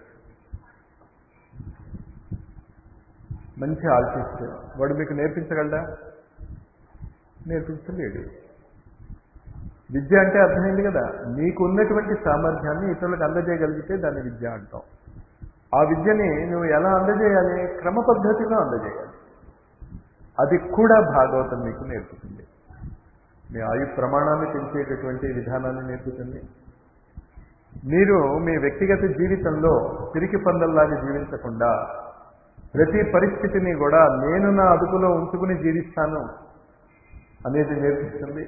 మంచి ఆర్టిస్ట్ వాడు మీకు నేర్పించగలడా నేర్పించలేడు విద్య అంటే అర్థమైంది కదా నీకు ఉన్నటువంటి సామర్థ్యాన్ని ఇతరులకు అందజేయగలిగితే దాన్ని విద్య అంటాం ఆ విద్యని నువ్వు ఎలా అందజేయాలి క్రమ పద్ధతిలో అందజేయాలి అది కూడా భాగవతం మీకు నేర్పుతుంది మీ ఆయు ప్రమాణాన్ని పెంచేటటువంటి విధానాన్ని నేర్పుతుంది మీరు మీ వ్యక్తిగత జీవితంలో పిరికి పందల్లాగా జీవించకుండా ప్రతి పరిస్థితిని కూడా నేను నా అదుపులో ఉంచుకుని జీవిస్తాను అనేది నేర్పిస్తుంది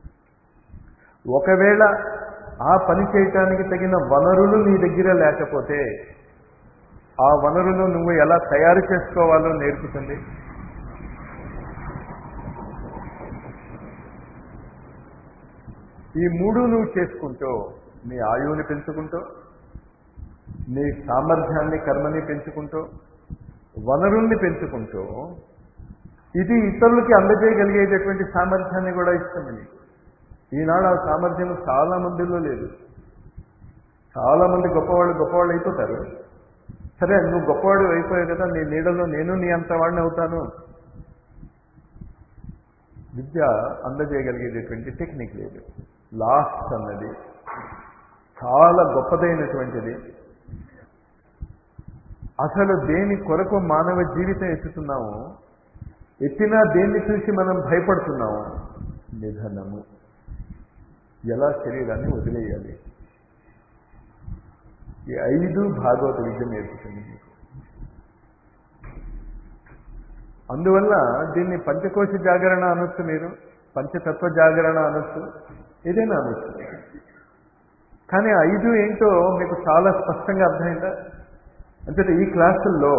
ఒకవేళ ఆ పని చేయటానికి తగిన వనరులు నీ దగ్గర లేకపోతే ఆ వనరులు నువ్వు ఎలా తయారు చేసుకోవాలో నేర్పుతుంది ఈ మూడు నువ్వు చేసుకుంటూ నీ ఆయువుని పెంచుకుంటూ నీ సామర్థ్యాన్ని కర్మని పెంచుకుంటూ వనరుల్ని పెంచుకుంటూ ఇది ఇతరులకి అందజేయగలిగేటటువంటి సామర్థ్యాన్ని కూడా ఇస్తుంది నీకు ఈనాడు ఆ సామర్థ్యం చాలా మందిలో లేదు చాలా మంది గొప్పవాళ్ళు గొప్పవాళ్ళు అయిపోతారు సరే నువ్వు గొప్పవాడు అయిపోయావు కదా నీ నీడలో నేను నీ అంత వాడిని అవుతాను విద్య అందజేయగలిగేటటువంటి టెక్నిక్ లేదు లాస్ట్ అన్నది చాలా గొప్పదైనటువంటిది అసలు దేని కొరకు మానవ జీవితం ఎత్తుతున్నాము ఎత్తినా దేన్ని చూసి మనం భయపడుతున్నాము నిధనము ఎలా శరీరాన్ని వదిలేయాలి ఈ ఐదు భాగవత విద్య నేర్పుతుంది మీకు అందువల్ల దీన్ని పంచకోశ జాగరణ అనొచ్చు మీరు పంచతత్వ జాగరణ అనొచ్చు ఏదైనా అనొచ్చు కానీ ఆ ఐదు ఏంటో మీకు చాలా స్పష్టంగా అర్థమైందా అంటే ఈ క్లాసుల్లో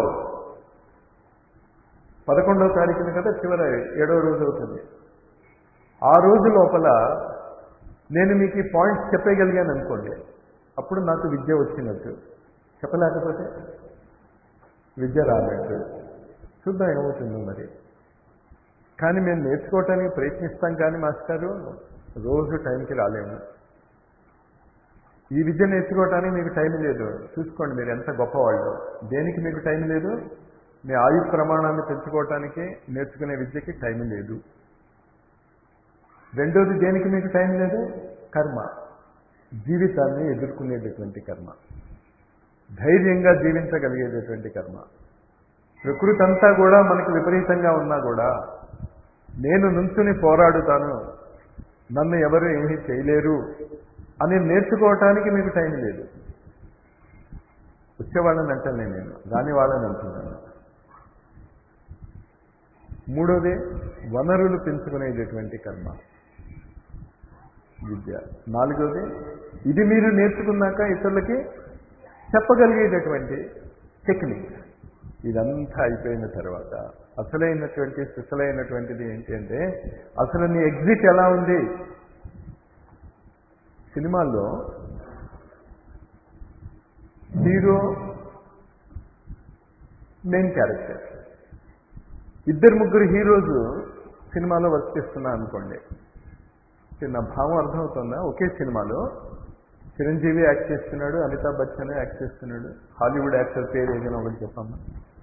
పదకొండవ తారీఖున కదా చివరి ఏడవ రోజు అవుతుంది ఆ రోజు లోపల నేను మీకు ఈ పాయింట్స్ చెప్పగలిగాను అనుకోండి అప్పుడు నాకు విద్య వచ్చినట్టు చెప్పలేకపోతే విద్య రానట్టు చూద్దాం ఏమవుతుందో మరి కానీ మేము నేర్చుకోవటానికి ప్రయత్నిస్తాం కానీ మాస్టారు రోజు టైంకి రాలేము ఈ విద్య నేర్చుకోవటానికి మీకు టైం లేదు చూసుకోండి మీరు ఎంత గొప్పవాళ్ళు దేనికి మీకు టైం లేదు మీ ఆయు ప్రమాణాన్ని పెంచుకోవటానికి నేర్చుకునే విద్యకి టైం లేదు రెండోది దేనికి మీకు టైం లేదు కర్మ జీవితాన్ని ఎదుర్కొనేటటువంటి కర్మ ధైర్యంగా జీవించగలిగేటటువంటి కర్మ ప్రకృతి అంతా కూడా మనకు విపరీతంగా ఉన్నా కూడా నేను నుంచుని పోరాడుతాను నన్ను ఎవరు ఏమీ చేయలేరు అని నేర్చుకోవటానికి మీకు టైం లేదు వచ్చేవాళ్ళని అంటాను నేను రాని వాళ్ళని అంటున్నాను మూడోది వనరులు పెంచుకునేటటువంటి కర్మ విద్య నాలుగోది ఇది మీరు నేర్చుకున్నాక ఇతరులకి చెప్పగలిగేటటువంటి టెక్నిక్ ఇదంతా అయిపోయిన తర్వాత అసలైనటువంటి సుసలైనటువంటిది ఏంటి అంటే అసలు నీ ఎగ్జిట్ ఎలా ఉంది సినిమాల్లో హీరో మెయిన్ క్యారెక్టర్ ఇద్దరు ముగ్గురు హీరోస్ సినిమాలో వర్క్ చేస్తున్నా అనుకోండి చిన్న భావం అర్థమవుతుందా ఒకే సినిమాలో చిరంజీవి యాక్ట్ చేస్తున్నాడు అమితాబ్ బచ్చన్ యాక్ట్ చేస్తున్నాడు హాలీవుడ్ యాక్టర్ పేరు ఏదైనా ఒకటి చెప్పమ్మా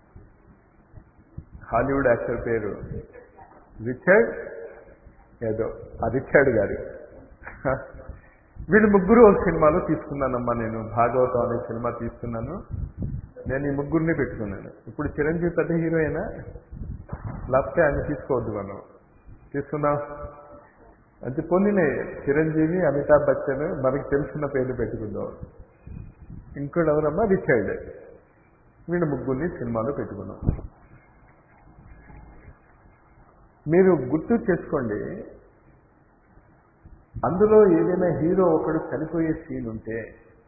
హాలీవుడ్ యాక్టర్ పేరు రిచర్డ్ ఏదో ఆ రిచర్డ్ గారు వీళ్ళు ముగ్గురు ఒక సినిమాలో తీసుకున్నానమ్మా నేను భాగవతం అనే సినిమా తీసుకున్నాను నేను ఈ ముగ్గురిని పెట్టుకున్నాను ఇప్పుడు చిరంజీవి పెద్ద హీరోయినా లేకపోతే ఆయన తీసుకోవద్దు మనం తీసుకుందాం అంటే పొందినే చిరంజీవి అమితాబ్ బచ్చన్ మనకి తెలిసిన పేర్లు పెట్టుకుందాం ఇంకోటి ఎవరమ్మా రిచర్డ్ వీళ్ళు ముగ్గురిని సినిమాలో పెట్టుకున్నాం మీరు గుర్తు చేసుకోండి అందులో ఏదైనా హీరో ఒకడు చనిపోయే సీన్ ఉంటే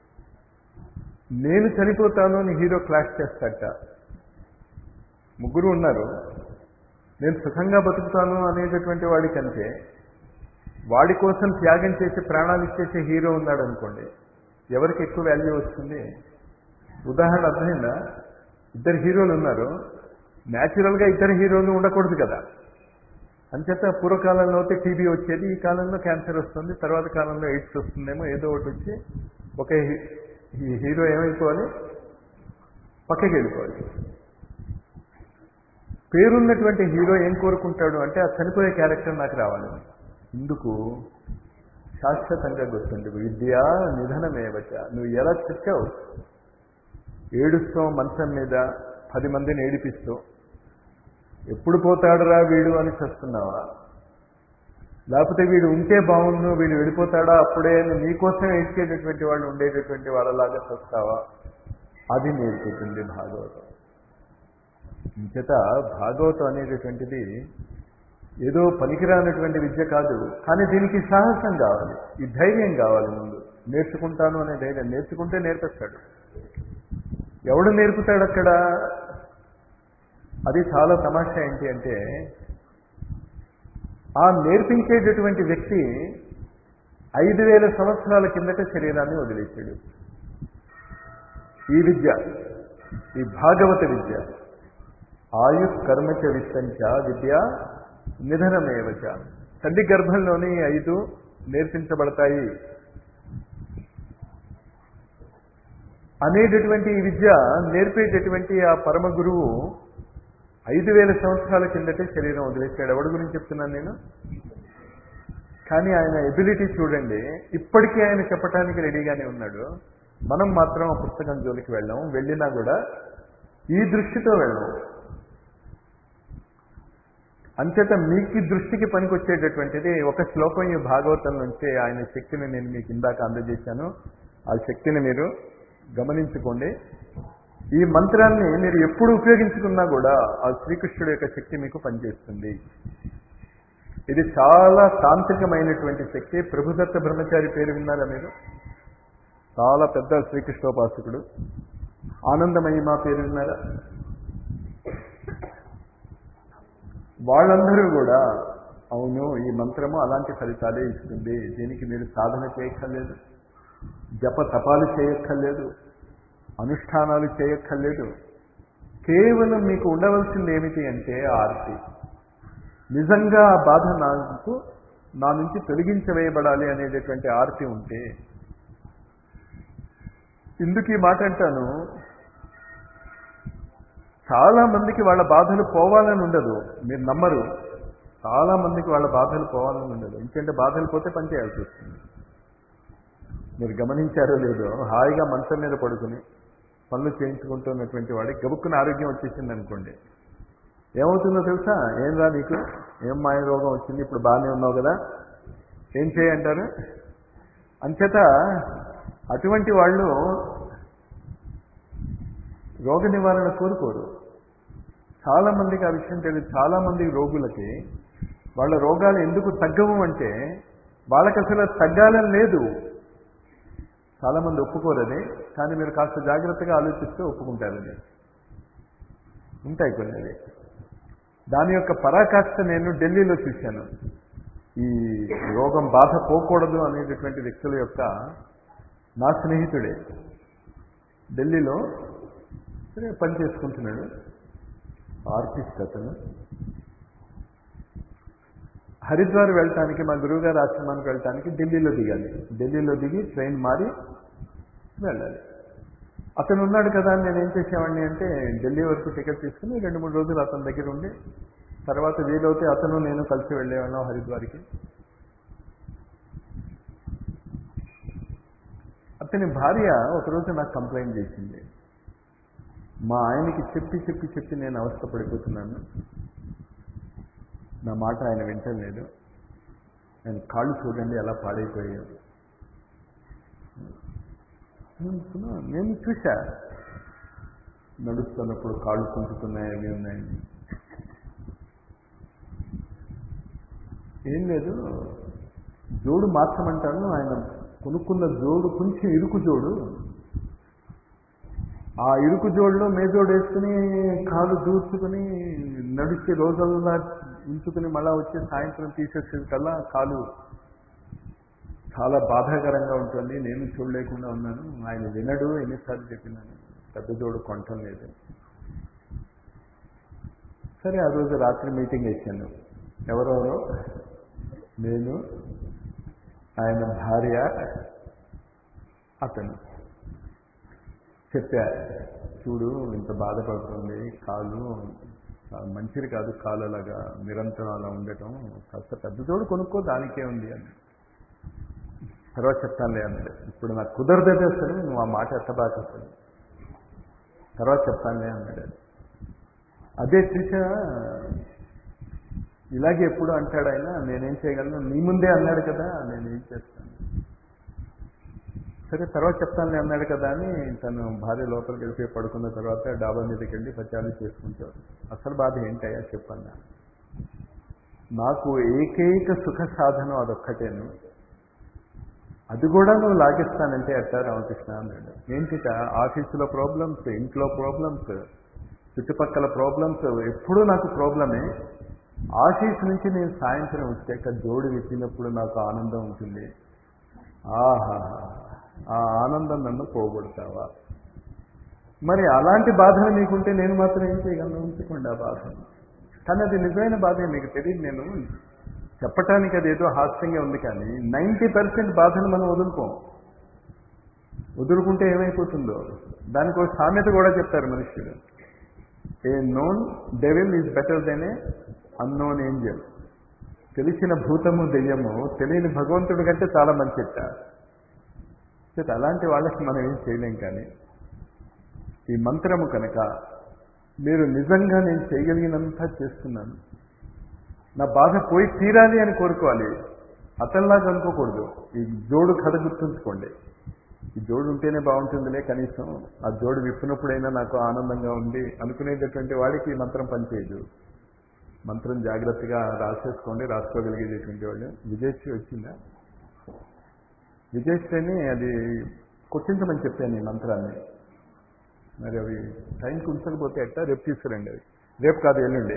నేను చనిపోతాను అని హీరో క్లాష్ చేస్తాట ముగ్గురు ఉన్నారు నేను సుఖంగా బతుకుతాను అనేటటువంటి వాడికంటే వాడి కోసం త్యాగం చేసి ప్రాణాలు ఇచ్చేసే హీరో ఉన్నాడు అనుకోండి ఎవరికి ఎక్కువ వాల్యూ వస్తుంది ఉదాహరణ అర్థమైందా ఇద్దరు హీరోలు ఉన్నారు న్యాచురల్గా ఇద్దరు హీరోలు ఉండకూడదు కదా అంచేత పూర్వకాలంలో అయితే టీబీ వచ్చేది ఈ కాలంలో క్యాన్సర్ వస్తుంది తర్వాత కాలంలో ఎయిడ్స్ వస్తుందేమో ఏదో ఒకటి వచ్చి ఒక ఈ హీరో ఏమైపోవాలి పక్కకి వెళ్ళిపోవాలి పేరున్నటువంటి హీరో ఏం కోరుకుంటాడు అంటే ఆ చనిపోయే క్యారెక్టర్ నాకు రావాలి ఇందుకు శాశ్వతంగా గుర్తుండి విద్య నిధనమేవచ నువ్వు ఎలా చచ్చావు ఏడుస్తూ మంచం మీద పది మందిని ఏడిపిస్తూ ఎప్పుడు పోతాడురా వీడు అని చస్తున్నావా లేకపోతే వీడు ఉంటే బాగుండు వీడు వెళ్ళిపోతాడా అప్పుడే అని నీకోసం ఏడ్చేటటువంటి వాళ్ళు ఉండేటటువంటి వాళ్ళలాగా చస్తావా అది నేర్పుతుంది భాగవతం ఇంచేత భాగవతం అనేటటువంటిది ఏదో పనికిరానటువంటి విద్య కాదు కానీ దీనికి సాహసం కావాలి ఈ ధైర్యం కావాలి ముందు నేర్చుకుంటాను అనే ధైర్యం నేర్చుకుంటే నేర్పిస్తాడు ఎవడు నేర్పుతాడు అక్కడ అది చాలా తమాషా ఏంటి అంటే ఆ నేర్పించేటటువంటి వ్యక్తి ఐదు వేల సంవత్సరాల కిందట శరీరాన్ని వదిలేశాడు ఈ విద్య ఈ భాగవత విద్య ఆయు కర్మచ విత్తంచ విద్య నిధనమేవచ తల్లి గర్భంలోని ఐదు నేర్పించబడతాయి అనేటటువంటి ఈ విద్య నేర్పేటటువంటి ఆ పరమ గురువు ఐదు వేల సంవత్సరాల కిందటే శరీరం వదిలేశాడు ఎవడి గురించి చెప్తున్నాను నేను కానీ ఆయన ఎబిలిటీ చూడండి ఇప్పటికీ ఆయన చెప్పడానికి రెడీగానే ఉన్నాడు మనం మాత్రం ఆ పుస్తకం జోలికి వెళ్ళాం వెళ్ళినా కూడా ఈ దృష్టితో వెళ్ళాం అంచేత మీకు దృష్టికి పనికొచ్చేటటువంటిది ఒక శ్లోకం ఈ భాగవతం నుంచే ఆయన శక్తిని నేను మీకు ఇందాక అందజేశాను ఆ శక్తిని మీరు గమనించుకోండి ఈ మంత్రాన్ని మీరు ఎప్పుడు ఉపయోగించుకున్నా కూడా ఆ శ్రీకృష్ణుడు యొక్క శక్తి మీకు పనిచేస్తుంది ఇది చాలా తాంత్రికమైనటువంటి శక్తి ప్రభుదత్త బ్రహ్మచారి పేరు విన్నారా మీరు చాలా పెద్ద శ్రీకృష్ణోపాసకుడు ఆనందమహిమ పేరు విన్నారా వాళ్ళందరూ కూడా అవును ఈ మంత్రము అలాంటి ఫలితాలే ఇస్తుంది దీనికి మీరు సాధన చేయక్కర్లేదు జప తపాలు చేయక్కర్లేదు అనుష్ఠానాలు చేయక్కర్లేదు కేవలం మీకు ఉండవలసింది ఏమిటి అంటే ఆర్తి నిజంగా ఆ బాధ నాకు నా నుంచి తొలగించవేయబడాలి అనేటటువంటి ఆర్తి ఉంటే ఎందుకు ఈ మాట అంటాను చాలా మందికి వాళ్ళ బాధలు పోవాలని ఉండదు మీరు నమ్మరు చాలా మందికి వాళ్ళ బాధలు పోవాలని ఉండదు ఎందుకంటే బాధలు పోతే పని చేయాల్సి వస్తుంది మీరు గమనించారో లేదో హాయిగా మంచం మీద పడుకుని పనులు చేయించుకుంటున్నటువంటి వాడికి గబుక్కున ఆరోగ్యం వచ్చేసింది అనుకోండి ఏమవుతుందో తెలుసా ఏం రా నీకు ఏం మాయ రోగం వచ్చింది ఇప్పుడు బాగానే ఉన్నావు కదా ఏం చేయంటారు అంచేత అటువంటి వాళ్ళు రోగ నివారణ కోరుకోరు చాలా మందికి ఆ విషయం తెలియదు చాలా మంది రోగులకి వాళ్ళ రోగాలు ఎందుకు తగ్గవు అంటే వాళ్ళకి అసలు తగ్గాలని లేదు చాలా మంది ఒప్పుకోరని కానీ మీరు కాస్త జాగ్రత్తగా ఆలోచిస్తే ఒప్పుకుంటారని ఉంటాయి కొన్ని దాని యొక్క పరాకాష్ట నేను ఢిల్లీలో చూశాను ఈ రోగం బాధ పోకూడదు అనేటటువంటి వ్యక్తుల యొక్క నా స్నేహితుడే ఢిల్లీలో సరే పని చేసుకుంటున్నాడు ఆర్టిస్ట్ అతను హరిద్వార్ వెళ్ళటానికి మా గురువుగారు ఆశ్రమానికి వెళ్ళటానికి ఢిల్లీలో దిగాలి ఢిల్లీలో దిగి ట్రైన్ మారి వెళ్ళాలి అతను ఉన్నాడు కదా అని నేను ఏం చేసేవాడిని అంటే ఢిల్లీ వరకు టికెట్ తీసుకుని రెండు మూడు రోజులు అతని దగ్గర ఉండి తర్వాత వీలవుతే అతను నేను కలిసి వెళ్ళేవాళ్ళం హరిద్వార్కి అతని భార్య ఒకరోజు నాకు కంప్లైంట్ చేసింది మా ఆయనకి చెప్పి చెప్పి చెప్పి నేను అవస్థ పడిపోతున్నాను నా మాట ఆయన వింటలేదు ఆయన కాళ్ళు చూడండి ఎలా పాడైపోయాయో నేను చూశా నడుస్తున్నప్పుడు కాళ్ళు కుంటున్నాయి అవి ఉన్నాయని ఏం లేదు జోడు మార్చమంటాను ఆయన కొనుక్కున్న జోడు కొంచెం ఇరుకు జోడు ఆ ఇరుకు జోడులో మేజోడు వేసుకుని కాలు దూర్చుకుని నడిచి రోజల్లా ఉంచుకుని మళ్ళా వచ్చి సాయంత్రం తీసేసేది కల్లా కాలు చాలా బాధాకరంగా ఉంటుంది నేను చూడలేకుండా ఉన్నాను ఆయన వినడు ఎన్నిసార్లు చెప్పినాను పెద్ద జోడు కొనటం లేదు సరే ఆ రోజు రాత్రి మీటింగ్ వేసాను ఎవరెవరో నేను ఆయన భార్య అతను చెప్పా చూడు ఇంత బాధపడుతుంది కాలు మంచిది కాదు కాలు అలాగా నిరంతరం అలా ఉండటం కాస్త పెద్ద జోడు కొనుక్కో దానికే ఉంది అని తర్వాత చెప్తానులే అన్నాడు ఇప్పుడు నాకు కుదరదే అసలు నువ్వు ఆ మాట ఎత్తబాక అసలు తర్వాత చెప్తానులే అన్నాడు అదే చూసా ఇలాగే ఎప్పుడు అంటాడు ఆయన నేనేం చేయగలను నీ ముందే అన్నాడు కదా నేనేం చేస్తాను సరే తర్వాత చెప్తానులే అన్నాడు కదా అని తను భార్య లోపలికి వెళ్ళిపోయి పడుకున్న తర్వాత డాబా మీదకి వెళ్ళి పచాలు చేసుకుంటాడు అసలు బాధ ఏంటయ్యా చెప్పన్నా నాకు ఏకైక సుఖ సాధనం అదొక్కటేను అది కూడా నువ్వు లాగిస్తానంటే అట్టా రామకృష్ణ అన్నాడు ఏంటిట ఆఫీసులో ప్రాబ్లమ్స్ ఇంట్లో ప్రాబ్లమ్స్ చుట్టుపక్కల ప్రాబ్లమ్స్ ఎప్పుడూ నాకు ప్రాబ్లమే ఆఫీస్ నుంచి నేను సాయంత్రం వచ్చాక జోడు విప్పినప్పుడు నాకు ఆనందం ఉంటుంది ఆహా ఆ ఆనందం నన్ను పోగొడతావా మరి అలాంటి బాధలు నీకుంటే నేను మాత్రం ఏం చేయగలను ఉంచుకోండి ఆ బాధను కానీ అది నిజమైన బాధే మీకు తెలియదు నేను చెప్పటానికి అది ఏదో హాస్యంగా ఉంది కానీ నైంటీ పర్సెంట్ బాధను మనం వదులుకోం వదులుకుంటే ఏమైపోతుందో దానికి ఒక సామెత కూడా చెప్తారు మనుషులు a known devil is better than a unknown angel తెలిసిన భూతము దెయ్యము తెలియని భగవంతుడి కంటే చాలా మంచిట అలాంటి వాళ్ళకి మనం ఏం చేయలేం కానీ ఈ మంత్రము కనుక మీరు నిజంగా నేను చేయగలిగినంత చేస్తున్నాను నా బాధ పోయి తీరాలి అని కోరుకోవాలి అతనిలాగా అనుకోకూడదు ఈ జోడు కథ గుర్తుంచుకోండి ఈ జోడు ఉంటేనే బాగుంటుందిలే కనీసం ఆ జోడు విప్పినప్పుడైనా నాకు ఆనందంగా ఉంది అనుకునేటటువంటి వాడికి ఈ మంత్రం పనిచేయదు మంత్రం జాగ్రత్తగా రాసేసుకోండి రాసుకోగలిగేటటువంటి వాళ్ళు విజయశ్రీ వచ్చిందా విజయశ్రీని అది కొట్టించమని చెప్పాను ఈ మంత్రాన్ని మరి అవి టైంకి ఉంచకపోతే ఎట్టా రేపు తీసుకురండి అవి రేపు కాదు ఎల్లుండి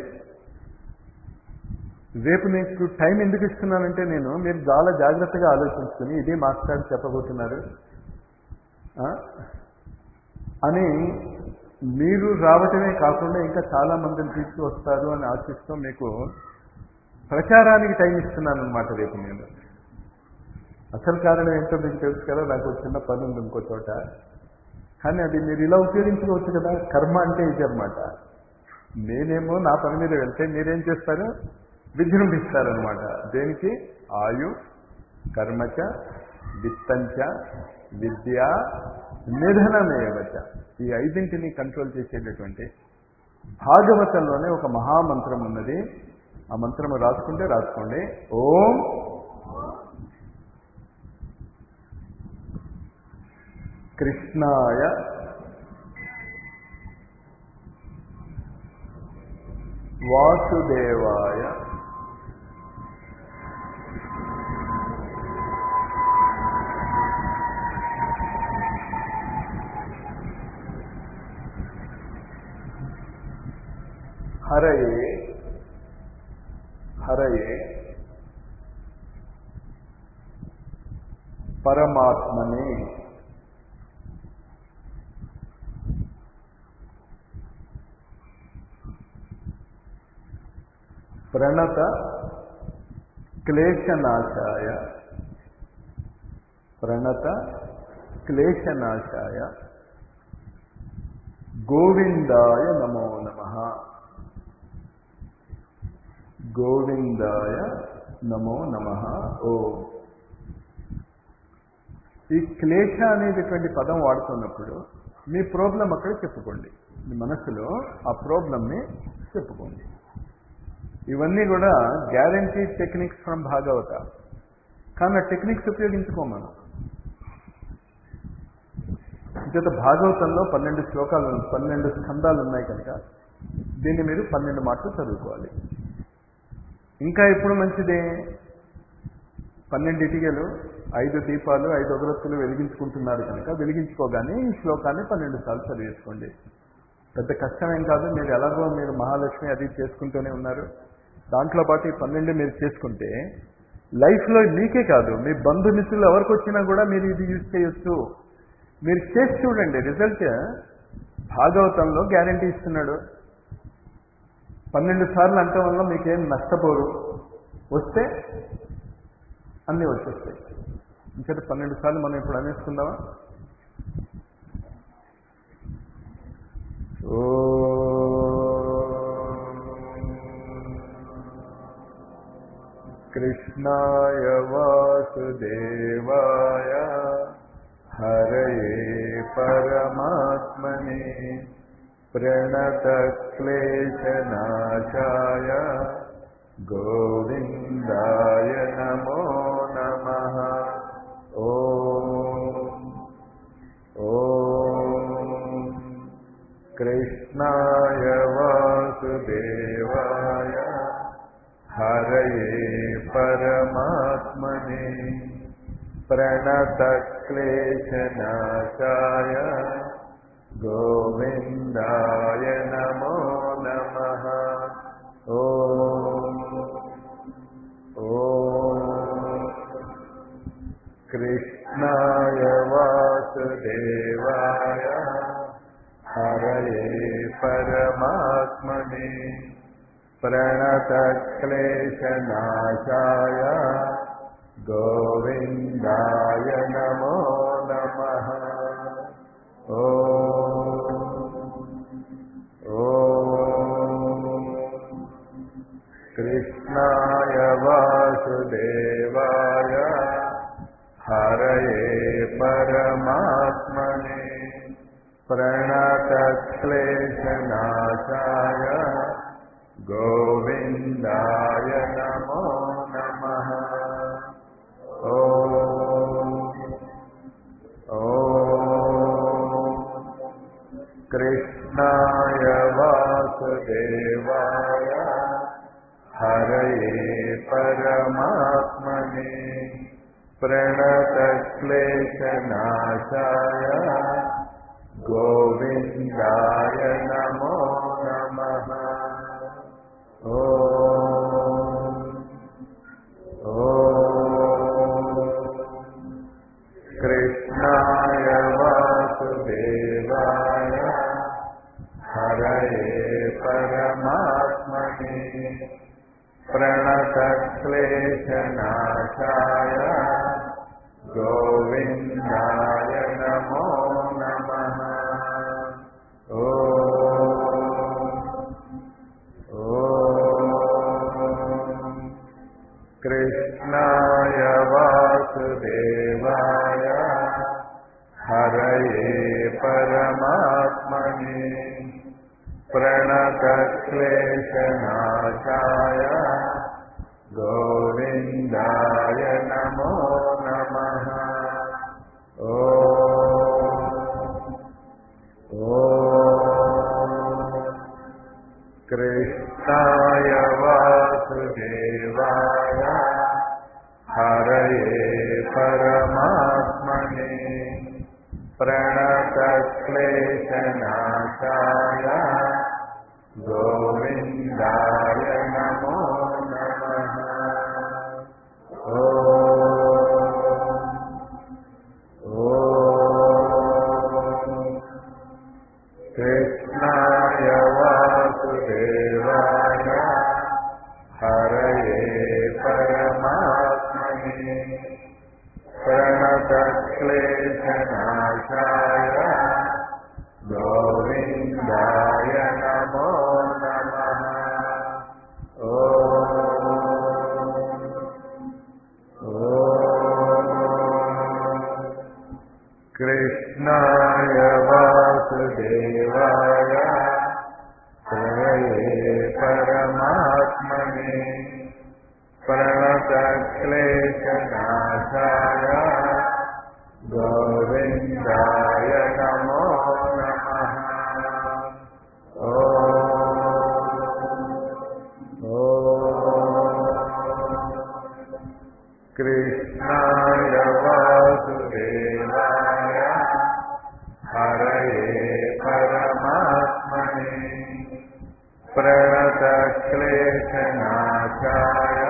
రేపు నీకు టైం ఎందుకు ఇస్తున్నానంటే నేను మీరు చాలా జాగ్రత్తగా ఆలోచించుకుని ఇది మాస్టర్ చెప్పబోతున్నారు ఆ? అని మీరు రావటమే కాకుండా ఇంకా చాలా మందిని తీసుకువస్తారు అని ఆశిస్తూ మీకు ప్రచారానికి టైం ఇస్తున్నాను అనమాట రేపు నేను అసలు కారణం ఏంటో మీకు తెలుసు కదా నాకు ఒక చిన్న పని ఉంది ఇంకో చోట కానీ అది మీరు ఇలా ఉపయోగించుకోవచ్చు కదా కర్మ అంటే ఇది అనమాట నేనేమో నా పని మీద వెళ్తే మీరేం చేస్తారు విజృంభిస్తారనమాట దేనికి ఆయు కర్మచ విత్తంచ విద్య నిధనమేవచ ఈ ఐదింటిని కంట్రోల్ చేసేటటువంటి భాగవతంలోనే ఒక మహామంత్రం ఉన్నది ఆ మంత్రము రాసుకుంటే రాసుకోండి ఓం కృష్ణాయ వాసుదేవాయ హరయే హరయే పరమాత్మనే ప్రణత క్లేశనాశాయ ప్రణత క్లేశనాశాయ గోవిందాయ నమో నమ గోవిందాయ నమో నమ ఓ ఈ క్లేశ అనేటటువంటి పదం వాడుతున్నప్పుడు మీ ప్రాబ్లం అక్కడ చెప్పుకోండి మీ మనసులో ఆ ప్రాబ్లంని చెప్పుకోండి ఇవన్నీ కూడా గ్యారంటీ టెక్నిక్స్ ఫ్రమ్ భాగవత కానీ ఆ టెక్నిక్స్ ఉపయోగించుకోమను చేత భాగవతంలో పన్నెండు శ్లోకాలు పన్నెండు స్కందాలు ఉన్నాయి కనుక దీన్ని మీరు పన్నెండు మాటలు చదువుకోవాలి ఇంకా ఎప్పుడు మంచిదే పన్నెండు ఇటికలు ఐదు దీపాలు ఐదు అగరత్తులు వెలిగించుకుంటున్నారు కనుక వెలిగించుకోగానే ఈ శ్లోకాన్ని పన్నెండు సార్లు చదివేసుకోండి పెద్ద కష్టమేం కాదు మీరు ఎలాగో మీరు మహాలక్ష్మి అది చేసుకుంటూనే ఉన్నారు దాంట్లో పాటు ఈ పన్నెండు మీరు చేసుకుంటే లైఫ్లో మీకే కాదు మీ బంధుమిత్రులు ఎవరికి వచ్చినా కూడా మీరు ఇది యూజ్ చేయొచ్చు మీరు చేసి చూడండి రిజల్ట్ భాగవతంలో గ్యారంటీ ఇస్తున్నాడు పన్నెండు సార్లు అంటే వల్ల మీకేం నష్టపోరు వస్తే అన్నీ వచ్చేస్తాయి ఇంకటి పన్నెండు సార్లు మనం ఇప్పుడు అనేసుకుందామా కృష్ణాయ వాసుదేవాయ హరయే పరమాత్మనే ప్రణతక్లేశనాశాయ గోవిందాయ నమో నమ ఓం ఓం కృష్ణాయ వాసుదేవాయ హరయే పరమాత్మనే ప్రణతక్లేశనాశాయ గోవిందాయ నమో నమ ఓం ఓం కృష్ణాయ వాసుదేవాయ హరయే పరమాత్మనే ప్రణతక్లేశనాశాయ గోవిందాయ నమో నమ ఓం కృష్ణాయ వాసుదేవాయ హరయే పరమాత్మనే ప్రణతక్లేశనాశాయ గోవిందాయ నమో నమ ఓం ఓం वासुदेवाय हरये परमात्मने प्रणतक्लेशनाशाय गोविन्दाय नमो नमः ॐ ॐ कृष्णाय वासुदेवाय हरये परमात्मने प्रणतक्लेशनाशाय गोविन्दाय नमो नमः ॐ ॐ कृष्णाय वासुदेवाय हरये परमात्मने प्रणतक्लेशनाशाय गोविन्दाय नमो नमः ॐ ॐ कृष्णाय वासुदेवाय हरये परमात्मने प्रणतक्लेशनाशाय गोविन्दाय नमो नमः ॐ ॐ कृष्णाय वासुदेवाय हरये परमात्मने प्रणतक्लेशनाशाय गोविन्दाय नमो नमः ॐ ॐ कृष्णाय वासुदेवाय हरये परमात्मने प्रणतक्लेशनाशाय गोविन्दाय नमो नमः ॐ ॐ कृष्णाय वासुदेवाय हरये परमात्मने प्रणतक्लेशनाशाय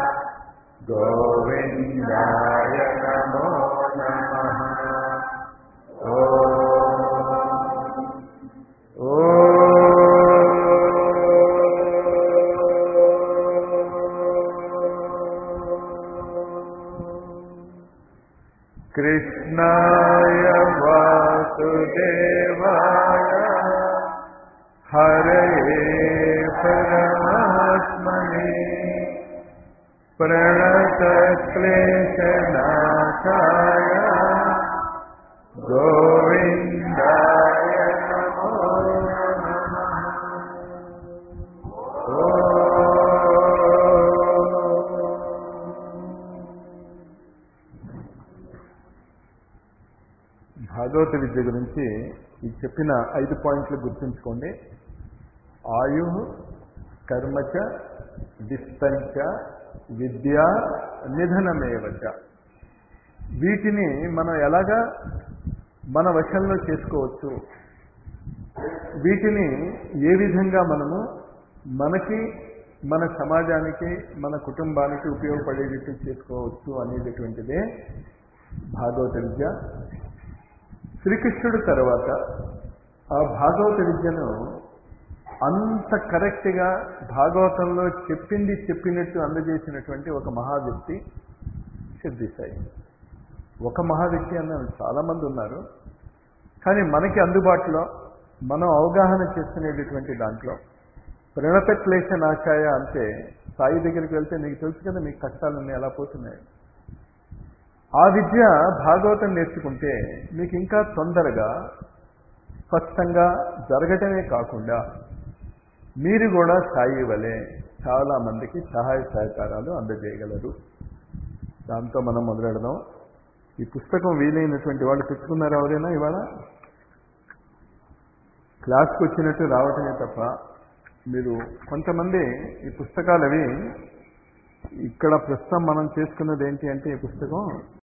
गोविन्दाय नमो नमः ॐ ॐ कृष्णाय वासुदेवाय हरये परमात्मने प्रणतक्लेशनाशाय गोविन्दाय नमो భాగవత విద్య గురించి ఈ చెప్పిన ఐదు పాయింట్లు గుర్తుంచుకోండి ఆయు కర్మచ డిస్టంచ విద్య నిధనమేవచ వీటిని మనం ఎలాగా మన వశంలో చేసుకోవచ్చు వీటిని ఏ విధంగా మనము మనకి మన సమాజానికి మన కుటుంబానికి ఉపయోగపడేటట్టు చేసుకోవచ్చు అనేటటువంటిదే భాగవత విద్య శ్రీకృష్ణుడు తర్వాత ఆ భాగవత విద్యను అంత కరెక్ట్గా భాగవతంలో చెప్పింది చెప్పినట్టు అందజేసినటువంటి ఒక మహావ్యక్తి సిద్ధిసాయి ఒక మహావ్యక్తి అన్న చాలా మంది ఉన్నారు కానీ మనకి అందుబాటులో మనం అవగాహన చేసుకునేటటువంటి దాంట్లో ప్రణత క్లేశ నాశాయ అంటే సాయి దగ్గరికి వెళ్తే మీకు తెలుసు కదా మీకు కష్టాలన్నీ ఎలా పోతున్నాయి ఆ విద్య భాగవతం నేర్చుకుంటే మీకు ఇంకా తొందరగా స్పష్టంగా జరగటమే కాకుండా మీరు కూడా సాయి వలె చాలా మందికి సహాయ సహకారాలు అందజేయగలరు దాంతో మనం మొదలెడదాం ఈ పుస్తకం వీలైనటువంటి వాళ్ళు తెచ్చుకున్నారు ఎవరైనా ఇవాళ క్లాస్కి వచ్చినట్టు రావటమే తప్ప మీరు కొంతమంది ఈ పుస్తకాలు అవి ఇక్కడ ప్రస్తుతం మనం చేసుకున్నది ఏంటి అంటే ఈ పుస్తకం